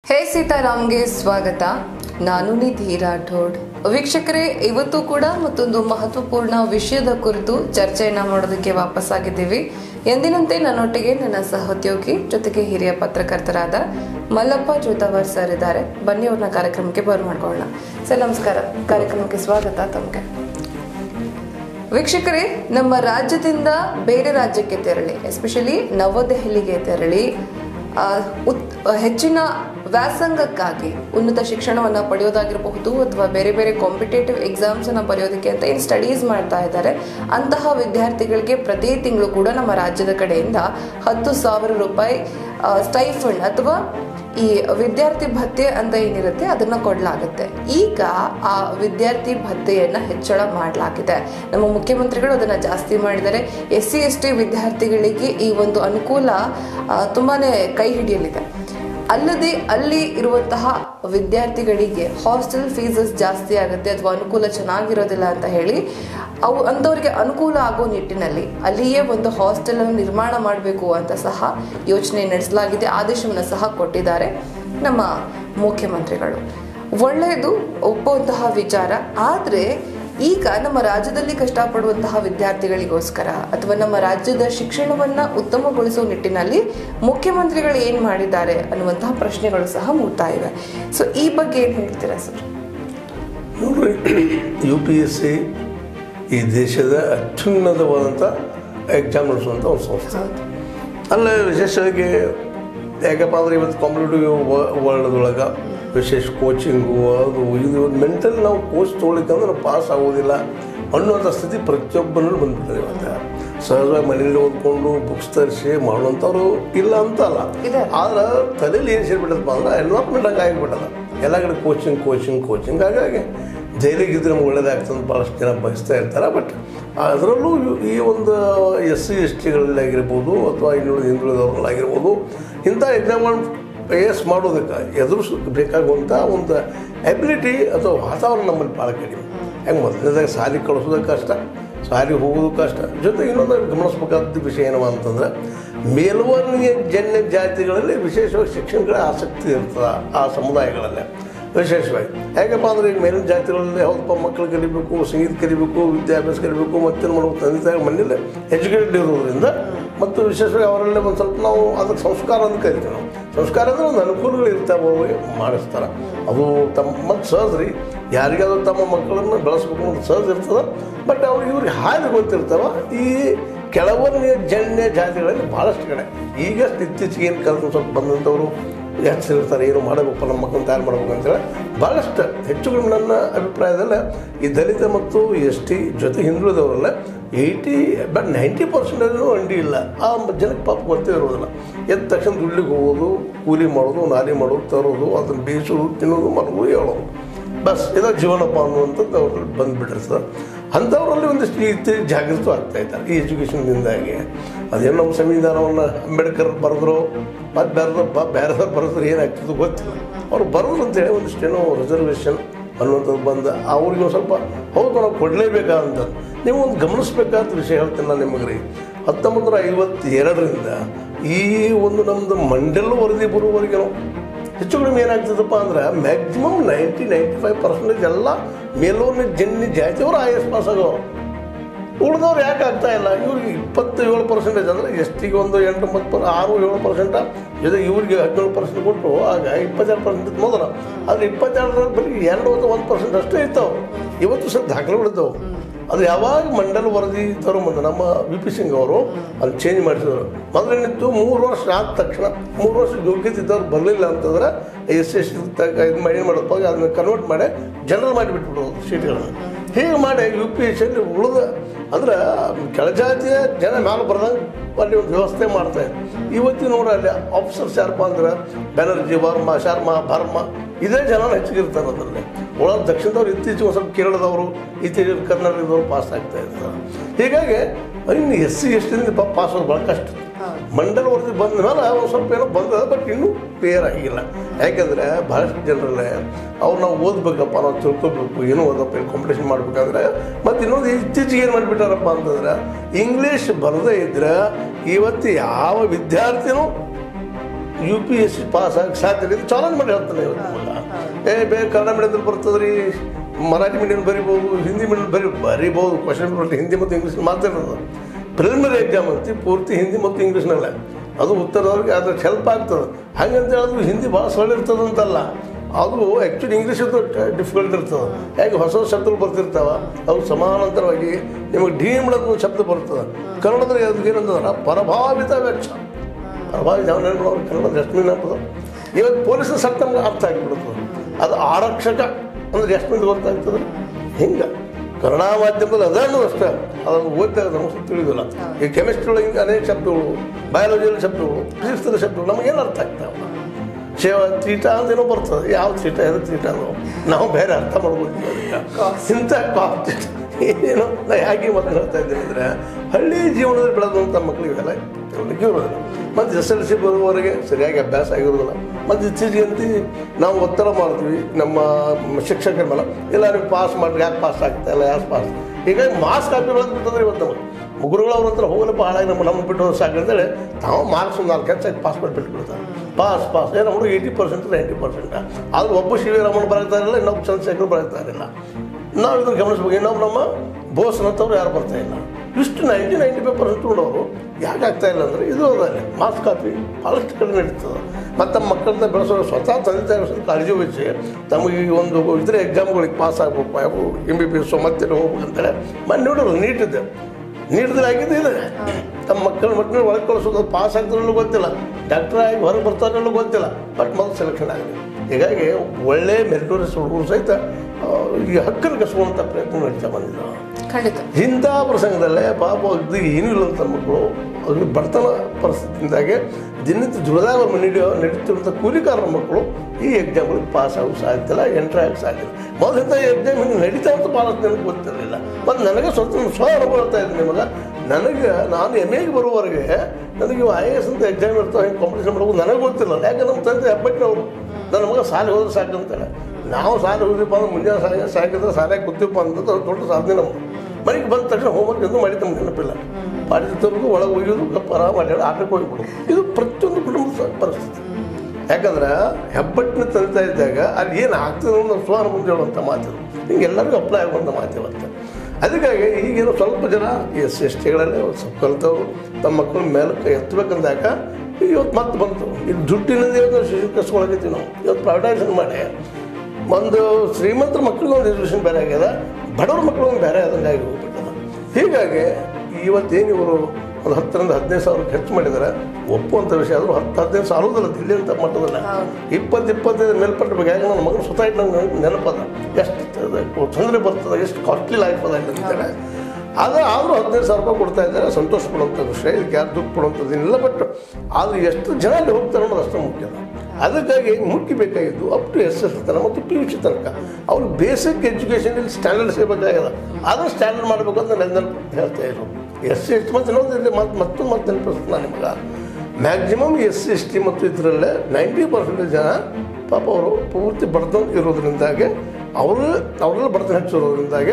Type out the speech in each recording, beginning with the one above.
ಹೇ ಸೀತಾರಾಮ್ಗೆ ಸ್ವಾಗತ ನಾನು ನಿಧಿ ರಾಠೋಡ್ ವೀಕ್ಷಕರೇ ಇವತ್ತು ಕೂಡ ಮತ್ತೊಂದು ಮಹತ್ವಪೂರ್ಣ ವಿಷಯದ ಕುರಿತು ಚರ್ಚೆಯನ್ನ ಮಾಡೋದಕ್ಕೆ ವಾಪಸ್ಸಾಗಿದ್ದೀವಿ ಎಂದಿನಂತೆ ನನ್ನೊಟ್ಟಿಗೆ ನನ್ನ ಸಹೋದ್ಯೋಗಿ ಜೊತೆಗೆ ಹಿರಿಯ ಪತ್ರಕರ್ತರಾದ ಮಲ್ಲಪ್ಪ ಜೋತಾವರ್ ಸರ್ ಇದ್ದಾರೆ ಬನ್ನಿ ಅವ್ರನ್ನ ಕಾರ್ಯಕ್ರಮಕ್ಕೆ ಬರ್ ಮಾಡ್ಕೊಳ್ಳೋಣ ಸರ್ ನಮಸ್ಕಾರ ಕಾರ್ಯಕ್ರಮಕ್ಕೆ ಸ್ವಾಗತ ತಮಗೆ ವೀಕ್ಷಕರೇ ನಮ್ಮ ರಾಜ್ಯದಿಂದ ಬೇರೆ ರಾಜ್ಯಕ್ಕೆ ತೆರಳಿ ಎಸ್ಪೆಷಲಿ ನವದೆಹಲಿಗೆ ತೆರಳಿ ಆ, ಉತ್ ಹೆಚ್ಚಿನ ವ್ಯಾಸಂಗಕ್ಕಾಗಿ ಉನ್ನತ ಶಿಕ್ಷಣವನ್ನು ಪಡೆಯೋದಾಗಿರಬಹುದು ಅಥವಾ ಬೇರೆ ಬೇರೆ ಕಾಂಪಿಟೇಟಿವ್ ಎಕ್ಸಾಮ್ಸ್ ಅನ್ನ ಬರೆಯೋದಕ್ಕೆ ಅಂತ ಏನು ಸ್ಟಡೀಸ್ ಮಾಡ್ತಾ ಇದ್ದಾರೆ ಅಂತಹ ವಿದ್ಯಾರ್ಥಿಗಳಿಗೆ ಪ್ರತಿ ತಿಂಗಳು ಕೂಡ ನಮ್ಮ ರಾಜ್ಯದ ಕಡೆಯಿಂದ ಹತ್ತು ಸಾವಿರ ರೂಪಾಯಿ ಸ್ಟೈಫಂಡ್ ಅಥವಾ ಈ ವಿದ್ಯಾರ್ಥಿ ಭತ್ಯೆ ಅಂತ ಏನಿರುತ್ತೆ ಅದನ್ನ ಕೊಡಲಾಗುತ್ತೆ ಈಗ ಆ ವಿದ್ಯಾರ್ಥಿ ಭತ್ಯೆಯನ್ನ ಹೆಚ್ಚಳ ಮಾಡಲಾಗಿದೆ ನಮ್ಮ ಮುಖ್ಯಮಂತ್ರಿಗಳು ಅದನ್ನ ಜಾಸ್ತಿ ಮಾಡಿದ್ದಾರೆ ಎಸ್ ಸಿ ಎಸ್ ಟಿ ವಿದ್ಯಾರ್ಥಿಗಳಿಗೆ ಈ ಒಂದು ಅನುಕೂಲ ಆ, ತುಂಬಾನೇ ಕೈ ಹಿಡಿಯಲಿದೆ ಅಲ್ಲದೆ ಅಲ್ಲಿ ಇರುವಂತಹ ವಿದ್ಯಾರ್ಥಿಗಳಿಗೆ ಹಾಸ್ಟೆಲ್ ಫೀಸಸ್ ಜಾಸ್ತಿ ಆಗುತ್ತೆ ಅಥವಾ ಅನುಕೂಲ ಚೆನ್ನಾಗಿರೋದಿಲ್ಲ ಅಂತ ಹೇಳಿ ಅವು ಅಂಥವ್ರಿಗೆ ಅನುಕೂಲ ಆಗೋ ನಿಟ್ಟಿನಲ್ಲಿ ಅಲ್ಲಿಯೇ ಒಂದು ಹಾಸ್ಟೆಲ್ ಅನ್ನು ನಿರ್ಮಾಣ ಮಾಡಬೇಕು ಅಂತ ಸಹ ಯೋಚನೆ ನಡೆಸಲಾಗಿದೆ ಆದೇಶವನ್ನು ಸಹ ಕೊಟ್ಟಿದ್ದಾರೆ ನಮ್ಮ ಮುಖ್ಯಮಂತ್ರಿಗಳು ಒಳ್ಳೆಯದು ಒಪ್ಪುವಂತಹ ವಿಚಾರ ಆದರೆ ಈಗ ನಮ್ಮ ರಾಜ್ಯದಲ್ಲಿ ಕಷ್ಟಪಡುವಂತಹ ವಿದ್ಯಾರ್ಥಿಗಳಿಗೋಸ್ಕರ ಅಥವಾ ನಮ್ಮ ರಾಜ್ಯದ ಶಿಕ್ಷಣವನ್ನ ಉತ್ತಮಗೊಳಿಸುವ ನಿಟ್ಟಿನಲ್ಲಿ ಮುಖ್ಯಮಂತ್ರಿಗಳು ಏನ್ ಮಾಡಿದ್ದಾರೆ ಅನ್ನುವಂತಹ ಪ್ರಶ್ನೆಗಳು ಸಹ ಮೂಡ್ತಾ ಇವೆ ಸೊ ಈ ಬಗ್ಗೆ ಏನ್ ಹೇಳ್ತೀರಾ ಸರ್ ನೋಡ್ರಿ ಯು ಪಿ ಎಸ್ ಸಿ ಈ ದೇಶದ ಅತ್ಯುನ್ನತವಾದಂಥ ಎಕ್ಸಾಮ್ ನಡೆಸುವಂಥ ಒಂದು ಸಂಸ್ಥೆ ಅಲ್ಲೇ ವಿಶೇಷವಾಗಿ ಯಾಕಪ್ಪ ಅಂದ್ರೆ ಇವತ್ತು ಕಾಂಪಿಟೇಟಿವ್ ವರ್ಲ್ಡ್ದೊಳಗೆ ವಿಶೇಷ ಕೋಚಿಂಗು ಅದು ಇದು ಮೆಂಟಲ್ ನಾವು ಕೋಚ್ ತೊಗೊಳಿಕ್ಕಂದ್ರೆ ಪಾಸ್ ಆಗೋದಿಲ್ಲ ಅನ್ನುವಂಥ ಸ್ಥಿತಿ ಪ್ರತಿಯೊಬ್ಬನಲ್ಲೂ ಬಂದ್ಬಿಟ್ಟಿದೆ ಇವತ್ತು ಸಹಜವಾಗಿ ಮನೆಯಲ್ಲಿ ಓದ್ಕೊಂಡು ಬುಕ್ಸ್ ತರಿಸಿ ಮಾಡುವಂಥವ್ರು ಇಲ್ಲ ಅಂತ ಅಲ್ಲ ಇದೆ. ಆದ್ರೆ ತಲೆಯಲ್ಲಿ ಏನು ಸೇರಿಬಿಟ್ಟದಪ್ಪ ಅಂದ್ರೆ ಎನ್ವೈರ್ಮೆಂಟ್ ಹಂಗೆ ಆಗಿಬಿಟ್ಟದ ಎಲ್ಲ ಕಡೆ ಕೋಚಿಂಗ್ ಕೋಚಿಂಗ್ ಕೋಚಿಂಗ್ ಹಾಗಾಗಿ ಜೈಲಿಗೆ ಇದ್ರೆ ನಮ್ಗೆ ಒಳ್ಳೇದಾಗ್ತದೆ ಅಂತ ಭಾಳಷ್ಟು ಜನ ಬಯಸ್ತಾ ಇರ್ತಾರೆ ಬಟ್ ಅದರಲ್ಲೂ ಇವ್- ಈ ಒಂದು ಎಸ್ ಸಿ ಎಸ್ ಟಿಗಳಲ್ಲಿ ಆಗಿರ್ಬೋದು ಅಥವಾ ಇನ್ನುಳಿದ ಹಿಂದುಳಿದವರಲ್ಲಾಗಿರ್ಬೋದು ಇಂಥ ಎಕ್ಸಾಮ್ಗಳನ್ನ ಫೇಸ್ ಮಾಡೋದಕ್ಕೆ ಎದುರಿಸ್ ಬೇಕಾಗುವಂಥ ಒಂದು ಎಬಿಲಿಟಿ ಅಥವಾ ವಾತಾವರಣ ನಮ್ಮಲ್ಲಿ ಭಾಳ ಕಡಿಮೆ ಹೆಂಗೆ ಮೊದಲನೇದಾಗ ಸಾಲಿ ಕಳಿಸೋದಕ್ಕೆ ಕಷ್ಟ ಸಾಲಿ ಹೋಗೋದು ಕಷ್ಟ ಜೊತೆಗೆ ಇನ್ನೊಂದು ಗಮನಿಸ್ಬೇಕಾದ ವಿಷಯ ಏನವ ಅಂತಂದ್ರೆ ಮೇಲ್ವರ್ಣೀಯ ಜನ್ಯ ಜಾತಿಗಳಲ್ಲಿ ವಿಶೇಷವಾಗಿ ಶಿಕ್ಷಣಗಳ ಆಸಕ್ತಿ ಇರ್ತದೆ ಆ ಸಮುದಾಯಗಳಲ್ಲೇ ವಿಶೇಷವಾಗಿ ಯಾಕಪ್ಪ ಅಂದ್ರೆ ಈಗ ಮೇಲಿನ ಜಾತಿಗಳಲ್ಲಿ ಹೌದಪ್ಪ ಮಕ್ಕಳು ಕಲಿಬೇಕು ಸಂಗೀತ ಕಲಿಬೇಕು ವಿದ್ಯಾಭ್ಯಾಸ ಕಲಿಬೇಕು ಮತ್ತೇನು ಮಾಡ್ಬೇಕು ತಂದೆ ತಾಯಿ ಮನೇಲಿ ಎಜುಕೇಟೆಡ್ ಇರೋದ್ರಿಂದ ಮತ್ತು ವಿಶೇಷವಾಗಿ ಅವರಲ್ಲೇ ಒಂದು ಸ್ವಲ್ಪ ನಾವು ಅದಕ್ಕೆ ಸಂಸ್ಕಾರ ಅಂತ ಕರಿತೀವಿ ನಾವು ಸಂಸ್ಕಾರ ಅಂದ್ರೆ ಒಂದು ಅನುಕೂಲಗಳು ಇರ್ತಾವೆ ಮಾಡಿಸ್ತಾರೆ ಅದು ತಮ್ಮ ಮತ್ತು ಸಹಜ ರೀ ಯಾರಿಗಾದ್ರೂ ತಮ್ಮ ಮಕ್ಕಳನ್ನು ಬೆಳೆಸ್ಬೇಕು ಅಂತ ಸಹಜ ಇರ್ತದೆ ಬಟ್ ಅವ್ರಿಗೆ ಇವ್ರಿಗೆ ಹಾಗೆ ಗೊತ್ತಿರ್ತಾವ ಈ ಕೆಳವರ್ಣೀಯ ಜನ್ಯ ಜಾತಿಗಳಲ್ಲಿ ಭಾಳಷ್ಟು ಕಡೆ ಈಗ ಇತ್ತೀಚೆಗೆ ಏನು ಕಲ್ತು ಸ್ವಲ್ಪ ಬಂದಂಥವ್ರು ಹೆಚ್ಚಿರ್ತಾರೆ ಏನು ಮಾಡಬೇಕು ನಮ್ಮ ಮಕ್ಕಳನ್ನ ತಯಾರು ಮಾಡಬೇಕು ಅಂತೇಳಿ ಭಾಳಷ್ಟು ಹೆಚ್ಚು ಕಡಿಮೆ ನನ್ನ ಅಭಿಪ್ರಾಯದಲ್ಲಿ ಈ ದಲಿತ ಮತ್ತು ಎಸ್ ಟಿ ಜೊತೆ ಹಿಂದುಳಿದವರೆಲ್ಲ ಏಯ್ಟಿ ಬಟ್ ನೈಂಟಿ ಪರ್ಸೆಂಟೇಜು ಅಂಡಿ ಇಲ್ಲ ಆ ಜನಕ್ಕೆ ಪಾಪ ಗೊತ್ತೇ ಇರೋದಿಲ್ಲ ಎದ್ದ ತಕ್ಷಣ ದುಡ್ಲಿಗೆ ಹೋಗೋದು ಕೂಲಿ ಮಾಡೋದು ನಾಲಿ ಮಾಡೋದು ತರೋದು ಅದನ್ನು ಬೇಯಿಸೋದು ತಿನ್ನೋದು ಮಾಡೋದು ಹೇಳೋದು ಬಸ್ ಇದೋ ಜೀವನಪ್ಪ ಅನ್ನುವಂಥದ್ದು ಅವ್ರಲ್ಲಿ ಬಂದುಬಿಟ್ಟಿರ್ತದೆ ಅಂಥವರಲ್ಲಿ ಒಂದಿಷ್ಟು ಇತ್ತೀಚೆಗೆ ಜಾಗೃತ ಆಗ್ತಾ ಇದ್ದಾರೆ ಈ ಎಜುಕೇಷನ್ದಿಂದಾಗಿ ಅದೇನು ನಮ್ಮ ಸಂವಿಧಾನವನ್ನು ಅಂಬೇಡ್ಕರ್ ಬರೆದ್ರು ಮತ್ತು ಬೇರೆ ಬೇರೆದವ್ರು ಬರೆದ್ರೆ ಏನಾಗ್ತದೆ ಗೊತ್ತಿಲ್ಲ ಅವ್ರು ಬರೋದು ಅಂತೇಳಿ ಒಂದಿಷ್ಟು ಏನೋ ರಿಸರ್ವೇಷನ್ ಅನ್ನುವಂಥದ್ದು ಬಂದು ಅವ್ರಿಗೆ ಒಂದು ಸ್ವಲ್ಪ ಹೌದು ನಾವು ಕೊಡಲೇಬೇಕಾದಂಥ ನೀವು ಒಂದು ಗಮನಿಸ್ಬೇಕಾದ ವಿಷಯ ಹೇಳ್ತೀನಿ ನಾನು ನಿಮಗೆ ರೀ ಹತ್ತೊಂಬತ್ತು ನೂರ ಐವತ್ತೆರಡರಿಂದ ಈ ಒಂದು ನಮ್ಮದು ಮಂಡಲ್ ವರದಿ ಬರುವವರೆಗೆ ಹೆಚ್ಚು ಕಡಿಮೆ ಏನಾಗ್ತದಪ್ಪ ಅಂದ್ರೆ maximum ninety ninety five percentage ಎಲ್ಲ ಮೇಲೋರ್ನ ಜನ್ನಿ ಜಾತಿಯವರು ಐ ಎಸ್ ಪಾಸ್ ಆಗೋರು ಉಳಿದವ್ರು ಯಾಕೆ ಆಗ್ತಾ ಇಲ್ಲ ಇವ್ರಿಗೆ ಇಪ್ಪತ್ತು ಏಳು ಪರ್ಸೆಂಟೇಜ್ ಅಂದರೆ ಎಷ್ಟಿಗೆ ಒಂದು ಎಂಟು ಒಂಬತ್ತು ಪರ್ ಆರು ಏಳು ಪರ್ಸೆಂಟ ಜೊತೆಗೆ ಇವ್ರಿಗೆ ಹದಿನೇಳು ಪರ್ಸೆಂಟ್ ಕೊಟ್ಟು ಆಗ ಇಪ್ಪತ್ತೆರಡು ಪರ್ಸೆಂಟ್ ಮೊದಲ ಆದರೆ ಇಪ್ಪತ್ತೆರಡರಲ್ಲಿ ಬರೀ ಎರಡು ಅಥವಾ ಒಂದು ಪರ್ಸೆಂಟ್ ಅಷ್ಟೇ ಇರ್ತಾವೆ ಇವತ್ತು ಸಹ ದಾಖಲೆಗಳಿದ್ದಾವೆ ಅದು ಯಾವಾಗ ಮಂಡಲ ವರದಿ ತರೋ ಮುಂದೆ ನಮ್ಮ ವಿ ಪಿ ಸಿಂಗ್ ಅವರು ಅಲ್ಲಿ ಚೇಂಜ್ ಮಾಡಿಸಿದ್ರು ಮೊದಲೇನಿತ್ತು ಮೂರು ವರ್ಷ ಆದ ತಕ್ಷಣ ಮೂರು ವರ್ಷ ಯೋಗ್ಯತೆ ಇದ್ದವ್ರು ಬರಲಿಲ್ಲ ಅಂತಂದ್ರೆ ಎಸ್ ಎಸ್ ಇದು ಮಾಡಿ ಏನು ಮಾಡಪ್ಪ ಅದನ್ನ ಕನ್ವರ್ಟ್ ಮಾಡಿ ಜನರಲ್ ಮಾಡಿಬಿಟ್ಬಿಡೋದು ಸೀಟ್ಗಳನ್ನು ಹೀಗೆ ಮಾಡಿ ಯು ಪಿ ಎಸ್ ಸಿಯಲ್ಲಿ ಉಳಿದ ಅಂದ್ರೆ ಕೆಳಜಾತಿಯ ಜನ ಮ್ಯಾಲೆ ಬರ್ದಂಗೆ ಅಲ್ಲಿ ಒಂದು ವ್ಯವಸ್ಥೆ ಮಾಡ್ತಾ ಇದ್ರು ಇವತ್ತಿನ ನೋಡ್ರಿ ಅಲ್ಲಿ ಆಫೀಸರ್ಸ್ ಯಾರಪ್ಪ ಅಂದ್ರೆ ಬ್ಯಾನರ್ಜಿ ವರ್ಮ ಶರ್ಮಾ ಭರ್ಮ ಇದೇ ಜನ ಹೆಚ್ಚಿಗೆ ಇರ್ತಾರೆ ಅದರಲ್ಲಿ ಒಳ ದಕ್ಷಿಣದವ್ರು ಇತ್ತೀಚೆಗೆ ಒಂದು ಸ್ವಲ್ಪ ಕೇರಳದವರು ಇತ್ತೀಚೆಗೆ ಕರ್ನಾಟಕದವರು ಪಾಸ್ ಆಗ್ತಾ ಇರ್ತಾರೆ ಹೀಗಾಗಿ ಇನ್ನು ಎಸ್ ಸಿ ಎಸ್ ಟಿಯಿಂದ ಪಾಸ್ ಆಗೋದು ಭಾಳ ಕಷ್ಟ ಮಂಡಲ ವರದಿ ಬಂದ ಮೇಲೆ ಒಂದು ಸ್ವಲ್ಪ ಏನೋ ಬಂದದ ಬಟ್ ಇನ್ನೂ ಕ್ಲಿಯರ್ ಆಗಿಲ್ಲ ಯಾಕೆಂದರೆ ಭಾಳಷ್ಟು ಜನರಲ್ಲೇ ಅವ್ರು ನಾವು ಓದಬೇಕಪ್ಪ ನಾವು ತಿಳ್ಕೊಬೇಕು ಏನೋ ಓದಪ್ಪ ಕಾಂಪಿಟೇಷನ್ ಮಾಡ್ಬೇಕಂದ್ರೆ ಮತ್ತು ಇನ್ನೊಂದು ಇತ್ತೀಚೆಗೆ ಏನು ಮಾಡಿಬಿಟ್ಟಾರಪ್ಪ ಅಂತಂದ್ರೆ ಇಂಗ್ಲೀಷ್ ಬರದೇ ಇದ್ರೆ ಇವತ್ತು ಯಾವ ವಿದ್ಯಾರ್ಥಿನೂ U P S C pass ಆಗಿ ಸಾಧ್ಯ ಇಲ್ಲ ಚಾಲೆಂಜ್ ಮಾಡಿ ಹೇಳ್ತಾನೆ ಇವತ್ತು ಮಗ ಏ ಬೇ ಕನ್ನಡ ಮೀಡಿಯದಲ್ಲಿ ಬರ್ತದೆ ರೀ ಮರಾಠಿ ಮೀಡಿಯಂ ಬರಿಬೋದು ಹಿಂದಿ ಮೀಡಿಯಂ ಬರಿ ಬರಿಬೋದು ಕ್ವಶನ್ ಪೇಪರ್ ಹಿಂದಿ ಮತ್ತು ಇಂಗ್ಲೀಷ್ ಮಾತಾಡೋದು ಪ್ರಿಲಿಮಿನರಿ ಎಕ್ಸಾಮ್ ಅಂತಿ ಪೂರ್ತಿ ಹಿಂದಿ ಮತ್ತು ಇಂಗ್ಲೀಷ್ನಲ್ಲ ಅದು ಉತ್ತರದವ್ರಿಗೆ ಅದ್ರ ಹೆಲ್ಪ್ ಆಗ್ತದೆ ಹಂಗಂತ ಹೇಳಿದ್ರು ಹಿಂದಿ ಭಾಳ ಸೊಳ್ಳೆ ಇರ್ತದೆ ಅಂತಲ್ಲ ಅದು ಆ್ಯಕ್ಚುಲಿ ಇಂಗ್ಲೀಷ್ ಡಿಫಿಕಲ್ಟ್ ಇರ್ತದೆ ಹೇಗೆ ಹೊಸ ಹೊಸ ಶಬ್ದಗಳು ಬರ್ತಿರ್ತಾವ ಅವು ಸಮಾನಾಂತರವಾಗಿ ನಿಮಗೆ ಢೀಮ್ಳದ ಒಂದು ಶಬ್ದ ಬರ್ತದೆ ಕನ್ನಡದಲ್ಲಿ ಅದಕ್ಕೆ ಏನಂತಂದ್ರೆ ಪರಭಾವಿತ ವೆಚ್ಚ ಪರಭಾವಿತ ಯಾವ ಅವ್ರು ಕನ್ನಡ ಎಷ್ಟು ಮೀನು ಆಗ್ತದೆ ಇವತ್ತು ಪೊಲೀಸ್ ಸತ್ತ ನಮ್ಗೆ ಅರ್ಥ ಆಗಿಬಿಡುತ್ತೆ ಅದು ಆರಕ್ಷಕ ಅಂದ್ರೆ ಎಷ್ಟು ಮಂದಿ ಗೊತ್ತಾಗ್ತದೆ ಹಿಂಗೆ ಕನ್ನಡ ಮಾಧ್ಯಮದಲ್ಲಿ ಅದ ಅನ್ನೋದು ಅಷ್ಟೇ ಅದನ್ನು ಓದಿದಾಗ ನಮಗೆ ತಿಳಿದಿಲ್ಲ ಈ ಕೆಮಿಸ್ಟ್ರಿ ಒಳಗೆ ಅನೇಕ ಶಬ್ದಗಳು ಬಯಾಲಜಿಯಲ್ಲಿ ಶಬ್ದಗಳು ಫಿಸಿಕ್ಸ್ನಲ್ಲಿ ಶಬ್ದಗಳು ನಮಗೇನು ಅರ್ಥ ಆಗ್ತಾವೆ ಸೇವ ತೀಟ ಅಂತ ಏನೋ ಬರ್ತದೆ ಯಾವ ತೀಟ ಎದು ತೀಟ ಅನ್ನೋ ನಾವು ಬೇರೆ ಅರ್ಥ ಮಾಡ್ಬೋದು ಅದಕ್ಕೆ ಇಂಥ ಕಾಸ್ಟ್ ಏನೇನೋ ನಾ ಯಾಕೆ ಮತ್ತೆ ಹೇಳ್ತಾ ಇದ್ದೀನಿ ಅಂದರೆ ಹಳ್ಳಿ ಜೀವನದಲ್ಲಿ ಬೆಳೆದಂಥ ಮಕ್ಕಳಿಗೆಲ್ಲ ತಿಳುವಳಿಕೆ ಇರೋದಿಲ್ಲ ಮತ್ತು ಎಸ್ ಎಲ್ ಸಿ ಬರುವವರೆಗೆ ಸರಿಯಾಗಿ ಅಭ್ಯಾಸ ಆಗಿರೋದಿಲ್ಲ ಮತ್ತು ಇತ್ತೀಚೆಗಂತೂ ನಾವು ಒತ್ತಡ ಮಾಡ್ತೀವಿ ನಮ್ಮ ಶಿಕ್ಷಕರ ಮೇಲೆ ಇಲ್ಲ ನೀವು ಪಾಸ್ ಮಾಡ್ರಿ ಯಾಕೆ ಪಾಸ್ ಆಗ್ತಾ ಇಲ್ಲ ಯಾಕೆ ಪಾಸ್ ಹೀಗಾಗಿ ಮಾರ್ಕ್ಸ್ ಕಾಪಿ ಬಿಟ್ಟಂದ್ರೆ ಇವತ್ತು ನಮಗೆ ಗುರುಗಳು ಅವ್ರ ಹತ್ರ ಹೋಗಲಪ್ಪ ಹಾಳಾಗಿ ನಮ್ಮ ನಮ್ಮ ಬಿಟ್ಟು ಸಾಕು ಅಂತೇಳಿ ತಾವು ಮಾರ್ಕ್ಸ್ ಒಂದು ನಾಲ್ಕು ಹೆಚ್ಚಾಗಿ ಪಾಸ್ ಮಾಡಿ ಬಿಟ್ಬಿಡ್ತಾರೆ ಪಾಸ್ ಪಾಸ್ ಏನೋ ಹುಡುಗ ಏಯ್ಟಿ ಪರ್ಸೆಂಟ್ ನೈಂಟಿ ಪರ್ಸೆಂಟ್ ಆದ್ರೆ ಒಬ್ಬ ಶಿವರಾಮನ್ ಬರೀತಾ ಇರಲಿಲ್ಲ ಇನ್ನೊಬ್ಬ ಚಂದ್ರಶೇಖರ್ ಬರೀತಾ ಇರಲಿಲ್ಲ ನಾವು ಇದನ್ನು ಗಮನಿಸ್ಬೇಕು ಇನ್ನೊಬ್ಬ ನಮ್ಮ ಬೋಸ್ನಂತವ್ರು ಯಾರು ಬರ್ತಾ ಇಲ್ಲ ಇಷ್ಟು ನೈಂಟಿ ನೈಂಟಿ ಫೈವ್ ಪರ್ಸೆಂಟ್ ನೋಡೋರು ಯಾಕೆ ಆಗ್ತಾ ಇಲ್ಲ ಅಂದರೆ ಇದು ಅದಲ್ಲಿ ಮಾರ್ಕ್ಸ್ ಕಾಪಿ ಭಾಳಷ್ಟು ಕಡೆ ನಡೀತದೆ ಮತ್ತು ತಮ್ಮ ಮಕ್ಕಳನ್ನ ಬೆಳೆಸೋ ಸ್ವತಃ ತಂದೆ ತಾಯಿ ಕಾಳಜಿ ವಹಿಸಿ ತಮಗೆ ಈ ಒಂದು ಇದ್ರ ಎಕ್ಸಾಮ್ಗಳಿಗೆ ಪಾಸ್ ಆಗಬೇಕು ಯಾವ ಎಮ್ ಬಿ ಬಿ ಎಸ್ ಮತ್ತೆ ಹೋಗ್ಬೇಕು ಅಂತೇಳಿ ಮೊನ್ನೆ ನೋಡೋರು ನೀಟಿದ್ದೆ ನೀಡಿದ್ರೆ ಆಗಿದೆ ಇದೆ ತಮ್ಮ ಮಕ್ಕಳ ಮಕ್ಕಳು ಒಳಗೆ ಕಳಿಸೋದು ಪಾಸ್ ಆಗ್ತಾರಲ್ಲೂ ಗೊತ್ತಿಲ್ಲ ಡಾಕ್ಟರ್ ಆಗಿ ಹೊರಗೆ ಬರ್ತಾರಲ್ಲೂ ಗೊತ್ತಿಲ್ಲ ಬಟ್ ಮೊದಲು ಸೆಲೆಕ್ಷನ್ ಆಗಿದೆ ಹೀಗಾಗಿ ಒಳ್ಳೆ ಮೆರಿಟೋರಿಯಸ್ ಹುಡುಗರು ಸಹಿತ ಆ, ಈ ಹಕ್ಕನ್ನು ಕಸ್ಕೊಳ್ಳುವಂಥ ಪ್ರಯತ್ನ ನಡೀತಾ ಬಂದಿದ್ದಾವೆ ಖಂಡಿತ ಇಂಥ ಪ್ರಸಂಗದಲ್ಲೇ ಪಾಪ ಅಗ್ದಿ ಏನೂ ಇಲ್ಲಂಥ ಮಕ್ಕಳು ಅವ್ರಿಗೆ ಬಡತನ ಪರಿಸ್ಥಿತಿಯಿಂದಾಗೆ ದಿನನಿತ್ಯ ದುಡಿದಾಗ ಅವ್ರ ನಡೆಯೋ ನಡೀತಿರುವಂಥ ಕೂಲಿಕಾರರ ಮಕ್ಕಳು ಈ ಎಕ್ಸಾಮ್ಗಳಿಗೆ ಪಾಸ್ ಆಗೋ ಸಾಧ್ಯಲ್ಲ ಎಂಟ್ರ್ ಆಗಕ್ಕೆ ಸಾಧ್ಯ ಮೊದಲಿಂದ ಎಕ್ಸಾಮ್ ಹಿಂಗೆ ನಡೀತಾ ಅಂತ ಭಾಳಷ್ಟು ನನಗೆ ಗೊತ್ತಿರಲಿಲ್ಲ ಮತ್ತು ನನಗೆ ಸ್ವತಃ ಸ್ವ ಅನುಭವ ಹೇಳ್ತಾ ಇದ್ದೀನಿ ನಿಮಗೆ ನನಗೆ ನಾನು ಎಮ್ ಎಗೆ ಬರುವವರೆಗೆ ನನಗೆ ಐ ಎ ಎಸ್ ಅಂತ ಎಕ್ಸಾಮ್ ಇರ್ತಾವೆ ಹಿಂಗೆ ಕಾಂಪಿಟೇಷನ್ ಮಾಡೋದು ನನಗೆ ಗೊತ್ತಿಲ್ಲ ಯಾಕೆ ನಮ್ಮ ತಂದೆ ಹೆಬ್ಬಟ್ಟಿನವರು ನನ್ನ ಮಗ ಸಾಲಿ ಹೋದ್ರೆ ಸಾಕಂತಾರೆ ನಾವು ಸಾಲಿ ಹೋದ್ವಿಪ್ಪ ಅಂದ್ರೆ ಮುಂಜಾನೆ ಸಾಲಿ ಸಾಕಿದ್ರೆ ಸಾಲಿಯಾಗಿ ಕೂತೀವಪ್ಪ ಅಂತ ದೊಡ್ಡ ಸಾಧನೆ ನಮ್ಮದು ಮನೆಗೆ ಬಂದ ತಕ್ಷಣ ಹೋಮ್ವರ್ಕ್ ಎಂದು ಮಾಡಿ ನಮ್ಗೆ ನೆನಪಿಲ್ಲ ಮಾಡಿದ ತರೋದು ಒಳಗೆ ಒಯ್ಯೋದು ಗಪ್ಪರ ಮಾಡಿ ಆಟಕ್ಕೆ ಹೋಗ್ಬಿಡೋದು ಇದು ಪ್ರತಿಯೊಂದು ಕುಟುಂಬದ ಸ- ಪರಿಸ್ಥಿತಿ ಯಾಕಂದ್ರೆ ಹೆಬ್ಬಟ್ಟಿನ ತಂತಾ ಇದ್ದಾಗ ಅಲ್ಲಿ ಏನು ಆಗ್ತದೆ ಅನ್ನೋ ಸ್ವ ಅನುಭವ ಹೇಳುವಂಥ ಮಾತು ಹಿಂಗೆ ಎಲ್ಲರಿಗೂ ಅಪ್ಲೈ ಆಗುವಂಥ ಮಾತು ಇವತ್ತು ಅದಕ್ಕಾಗಿ ಈಗೇನು ಸ್ವಲ್ಪ ಜನ ಎಸ್ ಎಸ್ ಟಿಗಳಲ್ಲಿ ಸ್ವಲ್ಪ ಕಲಿತವರು ತಮ್ಮ ಮಕ್ಕಳ ಮೇಲಕ್ಕೆ ಎತ್ತಬೇಕಂದಾಗ ಇವತ್ತು ಮತ್ತೆ ಬಂತು ಇದು ದುಡ್ಡಿನಿಂದ ಇವತ್ತು ಶಿಶು ಕಸ್ಕೊಳಕತ್ತೀವಿ ನಾವು ಇವತ್ತು ಪ್ರೈವೇಟೈಸೇಷನ್ ಮಾಡಿ ಒಂದು ಶ್ರೀಮಂತರ ಮಕ್ಕಳಿಗೆ ಒಂದು ಎಜುಕೇಷನ್ ಬೇರೆ ಆಗ್ಯದ ಬಡವ್ರ ಮಕ್ಕಳಿಗೆ ಬೇರೆ ಆದಂಗೆ ಆಗಿ ಹೋಗ್ಬಿಟ್ಟದ ಹೀಗಾಗಿ ಇವತ್ತೇನು ಇವರು ಒಂದು ಹತ್ತರಿಂದ ಹದಿನೈದು ಸಾವಿರ ಖರ್ಚು ಮಾಡಿದ್ದಾರೆ ಒಪ್ಪುವಂಥ ವಿಷಯ ಆದರೂ ಹತ್ತು ಹದಿನೈದು ಸಾವಿರ ಆಗೋದಿಲ್ಲ ಇಲ್ಲಿ ಅಂತ ಮಟ್ಟದಲ್ಲ ಇಪ್ಪತ್ತು ಇಪ್ಪತ್ತೈದು ಮೇಲ್ಪಟ್ಟ ಬಗ್ಗೆ ಯಾಕೆ ನನ್ನ ಮಗನ ಸುತ್ತ ಇಟ್ಟು ನಂಗೆ ನೆನಪದ ಎಷ್ಟು ತೊಂದರೆ ಬರ್ತದೆ ಎಷ್ಟು ಕಾಸ್ಟ್ಲಿ ಲೈಫ್ ಅದ ಇಲ್ಲಿ ಅಂತೇಳಿ ಆದರೆ ಆದರೂ ಹದಿನೈದು ಸಾವಿರ ರೂಪಾಯಿ ಕೊಡ್ತಾ ಇದ್ದಾರೆ ಸಂತೋಷ ಪಡುವಂಥ ವಿಷಯ ಇದಕ್ಕೆ ಯಾರು ದುಡ್ಡು ಪಡುವಂಥದ್ದೇನಿಲ್ಲ ಬಟ್ ಆದರೆ ಎಷ್ಟು ಜನ ಅಲ್ಲಿ ಹೋಗ್ತಾರೆ ಅನ್ನೋದು ಅಷ್ಟೇ ಮುಖ್ಯ ಅದಕ್ಕಾಗಿ ಮುಖ್ಯ ಬೇಕಾಗಿದ್ದು ಅಪ್ ಟು ಎಸ್ ಎಸ್ ತನಕ ಮತ್ತು ಪಿ ಯು ಸಿ ತನಕ ಅವ್ರು ಬೇಸಿಕ್ ಎಜುಕೇಷನ್ ಇಲ್ಲಿ ಸ್ಟ್ಯಾಂಡರ್ಡ್ ಸಿಗಬೇಕಾಗಿದೆ ಅದನ್ನು ಸ್ಟ್ಯಾಂಡರ್ಡ್ ಮಾಡಬೇಕು ಅಂತ ನನ್ನ ಹೇಳ್ತಾ ಇದ್ರು ಎಸ್ ಸಿ ಎಸ್ ಟಿ ಮತ್ತು ಇನ್ನೊಂದು ಇಲ್ಲಿ ಮತ್ತೆ ಮತ್ತೊಂದು ಮತ್ತೆ ನೆನಪಿಸ್ತೀನಿ ನಾನು ನಿಮಗೆ maximum S C S T ಮತ್ತು ಇದರಲ್ಲೇ ನೈಂಟಿ ಪರ್ಸೆಂಟೇಜ್ ಜನ ಪಾಪ ಅವರು ಪೂರ್ತಿ ಬಡತನ ಇರೋದ್ರಿಂದಾಗೆ ಅವರು ಅವರೆಲ್ಲ ಬಡತನ ಹೆಚ್ಚಿರೋದ್ರಿಂದಾಗೆ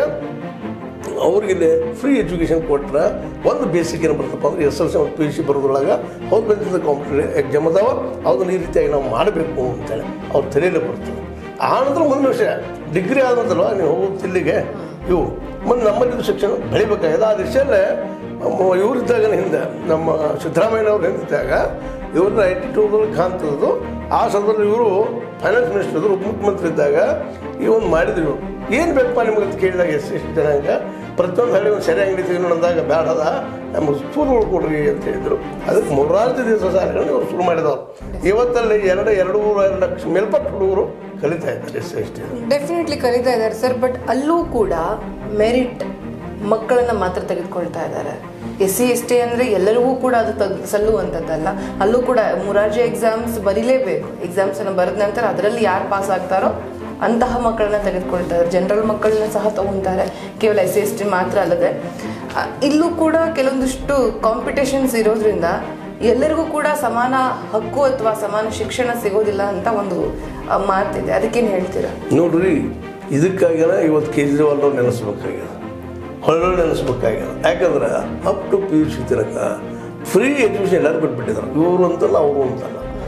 ಅವ್ರಿಗೆ ಇಲ್ಲಿ ಫ್ರೀ ಎಜುಕೇಷನ್ ಕೊಟ್ರೆ ಒಂದು ಬೇಸಿಕ್ ಏನು ಬರ್ತಪ್ಪ ಅಂದ್ರೆ ಎಸ್ ಎಲ್ ಸಿ ಮತ್ತು ಪಿ ಯು ಸಿ ಬರೋದ್ರೊಳಗೆ ಅವ್ರು ಬಂದಿದ್ದ ಕಾಂಪಿಟೇಟಿವ್ ಎಕ್ಸಾಮ್ ಅದಾವ ಅದನ್ನ ಈ ರೀತಿಯಾಗಿ ನಾವು ಮಾಡಬೇಕು ಅಂತೇಳಿ ಅವ್ರ ತಲೆಯಲ್ಲೇ ಬರ್ತದೆ ಆ ನಂತರ ಮುಂದಿನ ವಿಷಯ ಡಿಗ್ರಿ ಆದಂತಲ್ವ ನೀವು ಹೋಗೋದು ಇಲ್ಲಿಗೆ ಇವು ಮುಂದೆ ನಮ್ಮಲ್ಲಿ ಶಿಕ್ಷಣ ಬೆಳಿಬೇಕಾಗಿದೆ ಆ ದಿಶೆಯಲ್ಲೇ ಇವರಿದ್ದಾಗ ಹಿಂದೆ ನಮ್ಮ ಸಿದ್ದರಾಮಯ್ಯನವ್ರು ಹಿಂದಿದ್ದಾಗ ಇವ್ರನ್ನ ಐ ಟಿ ಟೂದಲ್ಲಿ ಕಾಣ್ತಿದ್ದು ಆ ಸಂದರ್ಭದಲ್ಲಿ ಇವರು ಫೈನಾನ್ಸ್ ಮಿನಿಸ್ಟರ್ ಇದ್ರು ಉಪಮುಖ್ಯಮಂತ್ರಿ ಇದ್ದಾಗ ಈ ಒಂದು ಮಾಡಿದ್ರು ಏನು ಬೇಕಪ್ಪ ನಿಮ್ಗೆ ಅಂತ ಕೇಳಿದಾಗ ಎಷ್ಟು ಎಷ್ಟು ಜನಾಂಗ ಪ್ರತಿಯೊಂದು ಹಳ್ಳಿ ಒಂದು ಸರಿ ಅಂಗಡಿ ತೆಗೆದು ಅಂದಾಗ ಬೇಡದ ನಮ್ಮ ಸ್ಕೂಲ್ಗಳು ಕೊಡ್ರಿ ಅಂತ ಹೇಳಿದ್ರು ಅದಕ್ಕೆ ಮೂರಾರು ದಿವಸ ಸಾರಿಗಳನ್ನು ಇವರು ಶುರು ಮಾಡಿದವರು ಇವತ್ತಲ್ಲಿ ಎರಡು ಎರಡು ಮೂರು ಎರಡು ಲಕ್ಷ ಮೇಲ್ಪಟ್ಟ ಹುಡುಗರು ಕಲಿತಾ ಇದ್ದಾರೆ ಎಸ್ ಎಸ್ ಟಿ ಡೆಫಿನೆಟ್ಲಿ ಕಲಿತಾ ಇದ್ದಾರೆ ಸರ್ ಬಟ್ ಅಲ್ಲೂ ಕೂಡ ಮೆರಿಟ್ ಮಕ್ಕಳನ್ನ ಮಾತ್ರ ತೆಗೆದುಕೊಳ್ತಾ ಇದ್ದಾರೆ ಎಸ್ ಸಿ ಎಸ್ ಟಿ ಅಂದರೆ ಎಲ್ಲರಿಗೂ ಕೂಡ ಅದು ತಗ್ ಸಲ್ಲುವಂಥದ್ದಲ್ಲ ಅಲ್ಲೂ ಕೂಡ ಮುರಾರ್ಜಿ ಎಕ್ಸಾಮ್ಸ್ ಬರೀಲೇಬೇಕು ಎಕ್ಸಾಮ್ಸನ್ನು ಬರೆದ ನಂತರ ಅದರಲ್ಲಿ ಯಾರು ಪಾಸ್ ಆಗ್ತಾರೋ ಅಂತಹ ಮಕ್ಕಳನ್ನ ತೆಗೆದುಕೊಳ್ತಾ ಇದ್ದಾರೆ ಜನರಲ್ ಮಕ್ಕಳನ್ನ ಸಹ ತಗೊತಾರೆ ಕೇವಲ ಎಸ್ ಸಿ ಎಸ್ ಟಿ ಮಾತ್ರ ಅಲ್ಲದೆ ಆ, ಇಲ್ಲೂ ಕೂಡ ಕೆಲವೊಂದಿಷ್ಟು ಕಾಂಪಿಟೇಷನ್ಸ್ ಇರೋದ್ರಿಂದ ಎಲ್ಲರಿಗೂ ಕೂಡ ಸಮಾನ ಹಕ್ಕು ಅಥವಾ ಸಮಾನ ಶಿಕ್ಷಣ ಸಿಗೋದಿಲ್ಲ ಅಂತ ಒಂದು ಆ, ಮಾತಿದೆ ಅದಕ್ಕೇನು ಹೇಳ್ತೀರಾ ನೋಡ್ರಿ ಇದಕ್ಕಾಗಿನ ಇವತ್ತು ಕೇಜ್ರಿವಾಲ್ ಅವ್ರು ನೆನೆಸ್ಬೇಕಾಗ್ಯದ ಹೊಳ್ಳೊಳ್ಳೆ ನೆನೆಸ್ಬೇಕಾಗ್ಯದ ಯಾಕಂದ್ರೆ up to P U C ತನಕ ಫ್ರೀ ಎಜುಕೇಷನ್ ಎಲ್ಲರೂ ಬಿಟ್ಬಿಟ್ಟಿದ್ದಾರೆ ಇವರು ಅಂತಲ್ಲ ಅವರು ಅಂತಲ್ಲ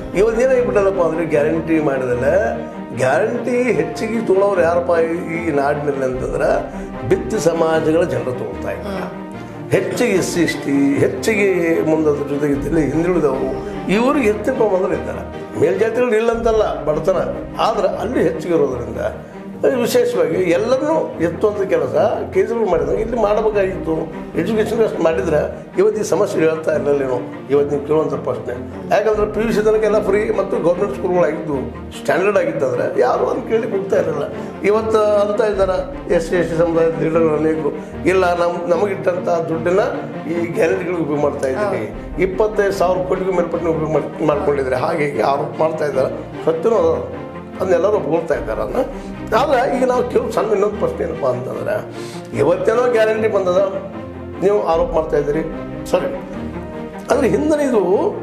ಇವತ್ತು ಏನಾಗಿಬಿಟ್ಟಲ್ಲಪ್ಪ ಅಂದರೆ ಗ್ಯಾರಂಟಿ ಮಾಡಿದ್ರೆ ಗ್ಯಾರಂಟಿ ಹೆಚ್ಚಿಗೆ ತೊಗೊಳೋರು ಯಾರಪ್ಪ ಈ- ಈ ನಾಡಿನಲ್ಲಿ ಅಂತಂದ್ರೆ ಬಿತ್ತಿ ಸಮಾಜಗಳ ಜನರು ತೊಗೊಳ್ತಾ ಇದ್ದಾರೆ ಹೆಚ್ಚಿಗೆ ಎಸ್ ಸಿ ಎಸ್ ಟಿ ಹೆಚ್ಚಿಗೆ ಮುಂದದ್ರ ಜೊತೆಗೆ ಇದ್ದಲ್ಲಿ ಹಿಂದುಳಿದವರು ಇವ್ರಿಗೆ ಹೆಚ್ಚಿನ ಪ್ರಮಾಣದಲ್ಲಿ ಇದ್ದಾರೆ ಮೇಲ್ಜಾತಿಗಳು ಇಲ್ಲ ಅಂತಲ್ಲ ಬಡತನ ಆದ್ರೆ ಅಲ್ಲಿ ಹೆಚ್ಚಿಗೆ ಇರೋದ್ರಿಂದ ವಿಶೇಷವಾಗಿ ಎಲ್ಲರನ್ನೂ ಎತ್ತುವಂಥ ಕೆಲಸ ಕೇಜ್ರಿವಾಲ್ ಮಾಡಿದಾಗ ಇಲ್ಲಿ ಮಾಡಬೇಕಾಗಿತ್ತು ಎಜುಕೇಷನ್ ಅಷ್ಟು ಮಾಡಿದ್ರೆ ಇವತ್ತು ಈ ಸಮಸ್ಯೆ ಹೇಳ್ತಾ ಇರಲಿಲ್ಲೇನೋ ಇವತ್ತು ನೀವು ಕೇಳುವಂಥ ಪ್ರಶ್ನೆ ಯಾಕಂದ್ರೆ ಪಿ ಯು ಸಿ ತನಕ ಎಲ್ಲ ಫ್ರೀ ಮತ್ತು ಗೌರ್ಮೆಂಟ್ ಸ್ಕೂಲ್ಗಳಾಗಿದ್ದು ಸ್ಟ್ಯಾಂಡರ್ಡ್ ಆಗಿತ್ತಂದ್ರೆ ಯಾರು ಅದನ್ನು ಕೇಳಿ ಹೋಗ್ತಾ ಇರಲಿಲ್ಲ ಇವತ್ತು ಅಂತ ಇದ್ದಾರೆ ಎಸ್ ಸಿ ಎಸ್ ಟಿ ಸಮುದಾಯದ ಲೀಡರ್ಗಳು ಅನೇಕರು ಇಲ್ಲ ನಮ್ಮ ನಮಗಿಟ್ಟಂಥ ದುಡ್ಡನ್ನ ಈ ಗ್ಯಾರಂಟಿಗಳಿಗೆ ಉಪಯೋಗ ಮಾಡ್ತಾ ಇದ್ದೀವಿ ಇಪ್ಪತ್ತೈದು ಸಾವಿರ ಕೋಟಿಗೂ ಮೇಲ್ಪಟ್ಟು ಉಪಯೋಗ ಮಾಡ್ ಮಾಡ್ಕೊಂಡಿದ್ದಾರೆ ಹಾಗೆ ಹೀಗೆ ಆರೋಪ ಮಾಡ್ತಾ ಇದ್ದಾರೆ ಸತ್ಯನೂ ಅದ ಅದನ್ನೆಲ್ಲರೂ ಒಪ್ಕೊಳ್ತಾ ಇದ್ದಾರೆ ಅದನ್ನ ಆದ್ರೆ ಈಗ ನಾವು ಕೆಲವು ಸಣ್ಣ ಇನ್ನೊಂದು ಪ್ರಶ್ನೆ ಏನಪ್ಪ ಅಂತಂದ್ರೆ ಇವತ್ತೇನೋ ಗ್ಯಾರಂಟಿ ಬಂದದ ನೀವು ಆರೋಪ ಮಾಡ್ತಾ ಇದ್ದೀರಿ ಸರಿ ಆದರೆ ಹಿಂದಿನ ಇದು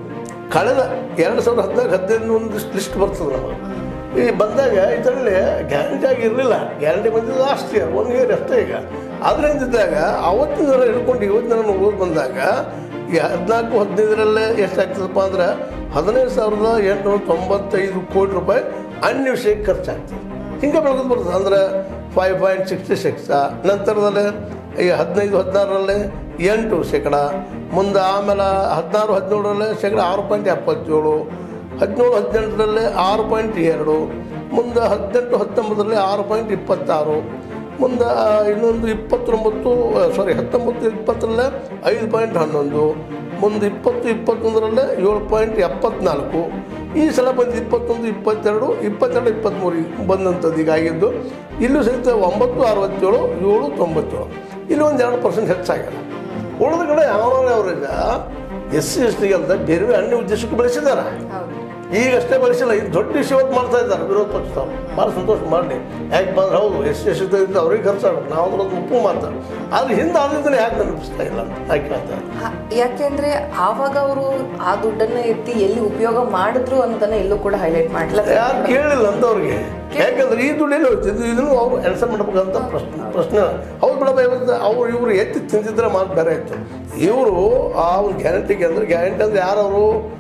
ಕಳೆದ ಎರಡು ಸಾವಿರದ ಹದಿನಾಲ್ಕು ಹದಿನೈದು ಒಂದು ಲಿಸ್ಟ್ ಬರ್ತದೆ ನಮಗೆ ಈ ಬಂದಾಗ ಇದರಲ್ಲಿ ಗ್ಯಾರಂಟಿ ಆಗಿ ಇರಲಿಲ್ಲ ಗ್ಯಾರಂಟಿ ಬಂದಿದ್ದು ಲಾಸ್ಟ್ ಇಯರ್ ಒನ್ ಇಯರ್ ಅಷ್ಟೇ ಈಗ ಅದರಿಂದಿದ್ದಾಗ ಅವತ್ತಿನ ದಿನ ಹಿಡ್ಕೊಂಡು ಇವತ್ತಿನ ದಿನ ಓದ್ ಬಂದಾಗ ಈ ಹದಿನಾಲ್ಕು ಹದಿನೈದರಲ್ಲೇ ಎಷ್ಟಾಗ್ತದಪ್ಪ ಅಂದ್ರೆ ಹದಿನೈದು ಸಾವಿರದ ಎಂಟುನೂರ ತೊಂಬತ್ತೈದು ಕೋಟಿ ರೂಪಾಯಿ ಅನ್ಯ ವಿಷಯಕ್ಕೆ ಖರ್ಚಾಗ್ತದೆ ಹಿಂಗೆ ಬೆಳಗೋದು ಬರ್ತದೆ ಅಂದ್ರೆ ಫೈವ್ ಪಾಯಿಂಟ್ ಸಿಕ್ಸ್ಟಿ ಸಿಕ್ಸ್ ನಂತರದಲ್ಲಿ ಈ ಹದಿನೈದು ಹದಿನಾರರಲ್ಲಿ ಎಂಟು ಶೇಕಡ ಮುಂದೆ ಆಮೇಲೆ ಹದಿನಾರು ಹದಿನೇಳರಲ್ಲಿ ಶೇಕಡ ಆರು ಪಾಯಿಂಟ್ ಎಪ್ಪತ್ತೇಳು ಹದಿನೇಳು ಹದಿನೆಂಟರಲ್ಲಿ ಆರು ಪಾಯಿಂಟ್ ಎರಡು ಮುಂದೆ ಹದಿನೆಂಟು ಹತ್ತೊಂಬತ್ತರಲ್ಲಿ ಆರು ಪಾಯಿಂಟ್ ಇಪ್ಪತ್ತಾರು ಮುಂದೆ ಆ, ಇನ್ನೊಂದು ಇಪ್ಪತ್ತೊಂಬತ್ತು ಸಾರಿ ಹತ್ತೊಂಬತ್ತು ಇಪ್ಪತ್ತರಲ್ಲೇ ಐದು ಪಾಯಿಂಟ್ ಹನ್ನೊಂದು ಮುಂದೆ ಇಪ್ಪತ್ತು ಇಪ್ಪತ್ತೊಂದರಲ್ಲೇ ಏಳು ಪಾಯಿಂಟ್ ಎಪ್ಪತ್ನಾಲ್ಕು ಈ ಸಲ ಬಂದು ಇಪ್ಪತ್ತೊಂದು ಇಪ್ಪತ್ತೆರಡು ಇಪ್ಪತ್ತೆರಡು ಇಪ್ಪತ್ತ್ಮೂರು ಬಂದಂಥದ್ದು ಈಗ ಆಗಿದ್ದು ಇಲ್ಲೂ ಸಹಿತ ಒಂಬತ್ತು ಅರವತ್ತೇಳು ಏಳು ತೊಂಬತ್ತೇಳು ಇಲ್ಲಿ ಒಂದು ಎರಡು ಪರ್ಸೆಂಟ್ ಹೆಚ್ಚಾಗಿದೆ ಉಳಿದ ಕಡೆ ಯಾವ ಅವ್ರೀಗ ಎಸ್ ಸಿ ಎಸ್ ಟಿಗೆ ಅಂತ ಬೇರೆ ಬೇರೆ ಅನ್ಯ ಉದ್ದೇಶಕ್ಕೆ ಬೆಳೆಸಿದ್ದಾರೆ ಹೌದು ಈಗಷ್ಟೇ ಬಳಸಿಲ್ಲ ಇದು ದೊಡ್ಡ ವಿಷಯವತ್ತು ಮಾಡ್ತಾ ಇದ್ದಾರೆ ವಿರೋಧ ಪಕ್ಷದವ್ರು ಭಾಳ ಸಂತೋಷ ಮಾಡಲಿ ಯಾಕೆ ಬಂದ್ರೆ ಹೌದು ಎಷ್ಟು ಎಷ್ಟು ಇದ್ದು ಅವ್ರಿಗೆ ಖರ್ಚಾಗಬೇಕು ನಾವು ಅದ್ರದ್ದು ಉಪ್ಪು ಮಾತ್ರ ಆದ್ರೆ ಹಿಂದೆ ಆದಿದ್ದನ್ನು ಯಾಕೆ ನೆನಪಿಸ್ತಾ ಇಲ್ಲ ಅಂತ ಯಾಕೆ ಹೇಳ್ತಾರೆ ಹ, ಯಾಕೆಂದ್ರೆ ಆವಾಗ ಅವರು ಆ ದುಡ್ಡನ್ನ ಎತ್ತಿ ಎಲ್ಲಿ ಉಪಯೋಗ ಮಾಡಿದ್ರು ಅನ್ನೋದನ್ನ ಎಲ್ಲೂ ಕೂಡ ಹೈಲೈಟ್ ಮಾಡಲ್ಲ ಯಾರು ಕೇಳಿಲ್ಲ ಅಂತ ಅವ್ರಿಗೆ ಯಾಕಂದ್ರೆ ಈ ದುಡ್ಡು ಎಲ್ಲಿ ಹೋಗ್ತಿದ್ದು ಇದನ್ನು ಅವರು ಆನ್ಸರ್ ಮಾಡ್ಬೇಕಂತ ಪ್ರಶ್ನೆ ಪ್ರಶ್ನೆ ಹೌದು ಬಿಡಪ್ಪ ಇವತ್ತು ಅವ್ರು ಇವರು ಎತ್ತಿ ತಿಂದಿದ್ರೆ ಮಾತು ಬೇರೆ ಇತ್ತು ಇವರು ಆ ಒಂದು ಗ್ಯಾರಂಟಿಗೆ ಅಂದ್ರೆ ಗ್ಯಾರಂಟಿ ಅಂದ್ರೆ ಯಾರು ಅವರು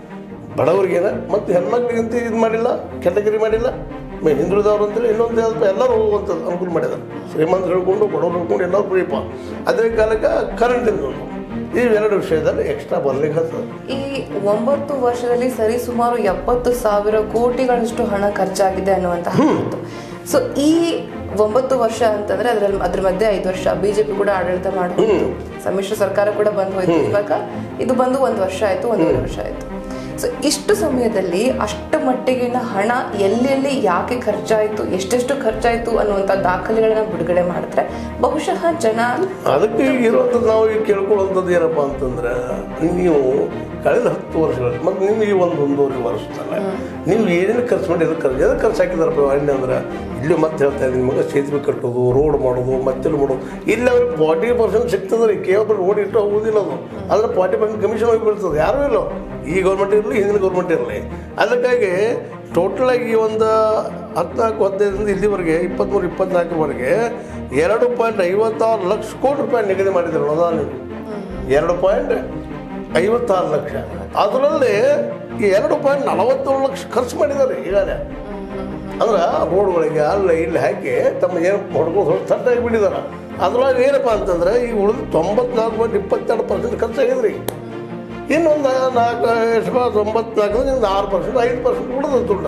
ಬಡವರಿಗೇನ ಮತ್ತು ಹೆಣ್ಮಕ್ಳಿಗಂತ ಇದು ಮಾಡಿಲ್ಲ ಕೆಟಗರಿ ಮಾಡಿಲ್ಲ ಮೇ- ಹಿಂದುಳಿದವ್ರು ಅಂತೇಳಿ ಇನ್ನೊಂದು ಯಾವ್ದು ಎಲ್ಲರೂ ಹೋಗುವಂಥದ್ದು ಅನುಕೂಲ ಮಾಡಿದ್ದಾರೆ ಶ್ರೀಮಂತರು ಹೇಳ್ಕೊಂಡು ಬಡವರು ಹೇಳ್ಕೊಂಡು ಎಲ್ಲರೂ ಫ್ರೀಪ ಅದೇ ಕಾಲಕ್ಕೆ ಕರೆಂಟಿಂದ ಒಂದು ಈ ಎರಡು ವಿಷಯದಲ್ಲಿ ಎಕ್ಸ್ಟ್ರಾ ಬರ್ಲಿಕ್ಕೆ ಹತ್ತದ ಈ ಒಂಬತ್ತು ವರ್ಷದಲ್ಲಿ ಸರಿ ಸುಮಾರು ಎಪ್ಪತ್ತು ಸಾವಿರ ಕೋಟಿಗಳಷ್ಟು ಹಣ ಖರ್ಚಾಗಿದೆ ಅನ್ನುವಂತಹ ಮಾತು ಸೊ ಈ ಒಂಬತ್ತು ವರ್ಷ ಅಂತಂದ್ರೆ ಅದ್ರಲ್ಲಿ ಅದ್ರ ಮಧ್ಯೆ ಐದು ವರ್ಷ ಬಿಜೆಪಿ ಕೂಡ ಆಡಳಿತ ಮಾಡಬಹುದು ಸಮ್ಮಿಶ್ರ ಸರ್ಕಾರ ಕೂಡ ಬಂದ್ ಹೋಯ್ತು ಇವಾಗ ಇದು ಬಂದು ಒಂದು ವರ್ಷ ಆಯ್ತು ಒಂದೂವರೆ ವರ್ಷ ಆಯ್ತು ಸೊ ಇಷ್ಟು ಸಮಯದಲ್ಲಿ ಅಷ್ಟು ಮಟ್ಟಿಗಿನ ಹಣ ಎಲ್ಲೆಲ್ಲಿ ಯಾಕೆ ಖರ್ಚಾಯಿತು ಎಷ್ಟೆಷ್ಟು ಖರ್ಚಾಯಿತು ಅನ್ನುವಂಥ ದಾಖಲೆಗಳನ್ನ ಬಿಡುಗಡೆ ಮಾಡಿದ್ರೆ ಬಹುಶಃ ಜನ ಅದಕ್ಕೆ ಈಗ ಇರುವಂಥದ್ದು ನಾವು ಈಗ ಕೇಳ್ಕೊಳ್ಳುವಂಥದ್ದು ಏನಪ್ಪ ಅಂತಂದ್ರೆ ನೀವು ಕಳೆದ ಹತ್ತು ವರ್ಷಗಳಲ್ಲಿ ಮತ್ತು ನಿಮ್ಗೆ ಈ ಒಂದು ಒಂದೂವರೆ ವರ್ಷದಲ್ಲ ನೀವು ಏನೇನು ಖರ್ಚು ಮಾಡಿ ಎದಕ್ಕೆ ಖರ್ಚು ಎದಕ್ಕೆ ಖರ್ಚು ಹಾಕಿದಾರಪ್ಪ ಅರಣ್ಯ ಅಂದ್ರೆ ಇಲ್ಲಿ ಮತ್ತೆ ಹೇಳ್ತಾ ಇದ್ದೀನಿ ನಿಮಗೆ ಸೇತುವೆ ಕಟ್ಟೋದು ರೋಡ್ ಮಾಡೋದು ಮತ್ತೆಲ್ಲ ಮಾಡೋದು ಇಲ್ಲಿ ಅವ್ರಿಗೆ ಫಾರ್ಟಿ ಪರ್ಸೆಂಟ್ ಸಿಗ್ತದೆ ರೀ ಕೇವಲ ರೋಡ್ ಇಟ್ಟು ಹೋಗೋದಿಲ್ಲ ಅದು ಅದ್ರ ಫಾರ್ಟಿ ಪರ್ಸೆಂಟ್ ಕಮಿಷನ್ ಹೋಗಿ ಬೀಳ್ತದೆ ಯಾರೂ ಇಲ್ಲ ಈ ಗೌರ್ಮೆಂಟ್ ಇರಲಿ ಹಿಂದಿನ ಗೌರ್ಮೆಂಟ್ ಇರಲಿ ಅದಕ್ಕಾಗಿ ಟೋಟಲ್ ಆಗಿ ಈ ಒಂದು ಹದಿನಾಲ್ಕು ಹದಿನೈದರಿಂದ ಇಲ್ಲಿವರೆಗೆ ಇಪ್ಪತ್ತ್ಮೂರು ಇಪ್ಪತ್ನಾಲ್ಕರವರೆಗೆ ಎರಡು ಪಾಯಿಂಟ್ ಐವತ್ತಾರು ಲಕ್ಷ ಕೋಟಿ ರೂಪಾಯಿ ನಿಗದಿ ಮಾಡಿದ್ರು ಅನುದಾನ ಎರಡು ಪಾಯಿಂಟ್ ಐವತ್ತಾರು ಲಕ್ಷ ಅದರಲ್ಲಿ ಈ ಎರಡು ಪಾಯಿಂಟ್ ನಲವತ್ತೇಳು ಲಕ್ಷ ಖರ್ಚು ಮಾಡಿದ್ದಾರೆ ಈಗಾಗಲೇ ಅಂದ್ರೆ ರೋಡ್ಗಳಿಗೆ ಅಲ್ಲಿ ಇಲ್ಲಿ ಹಾಕಿ ತಮ್ಮ ಏನು ಹೊಡ್ಕೊಂಡು ಹೊಡೆದು ತಟ್ಟಾಗಿ ಬಿಟ್ಟಿದ್ದಾರೆ ಅದ್ರೊಳಗೆ ಏನಪ್ಪ ಅಂತಂದ್ರೆ ಈ ಉಳಿದು ತೊಂಬತ್ನಾಲ್ಕು ಪಾಯಿಂಟ್ ಇಪ್ಪತ್ತೆರಡು ಪರ್ಸೆಂಟ್ ಖರ್ಚಾಗಿದ್ರಿ ಇನ್ನೊಂದು ನಾಲ್ಕು ಎಷ್ಟು ತೊಂಬತ್ನಾಲ್ಕರಿಂದ ಒಂದು ಆರು ಪರ್ಸೆಂಟ್ ಐದು ಪರ್ಸೆಂಟ್ ಉಳಿದ ದುಡ್ಡು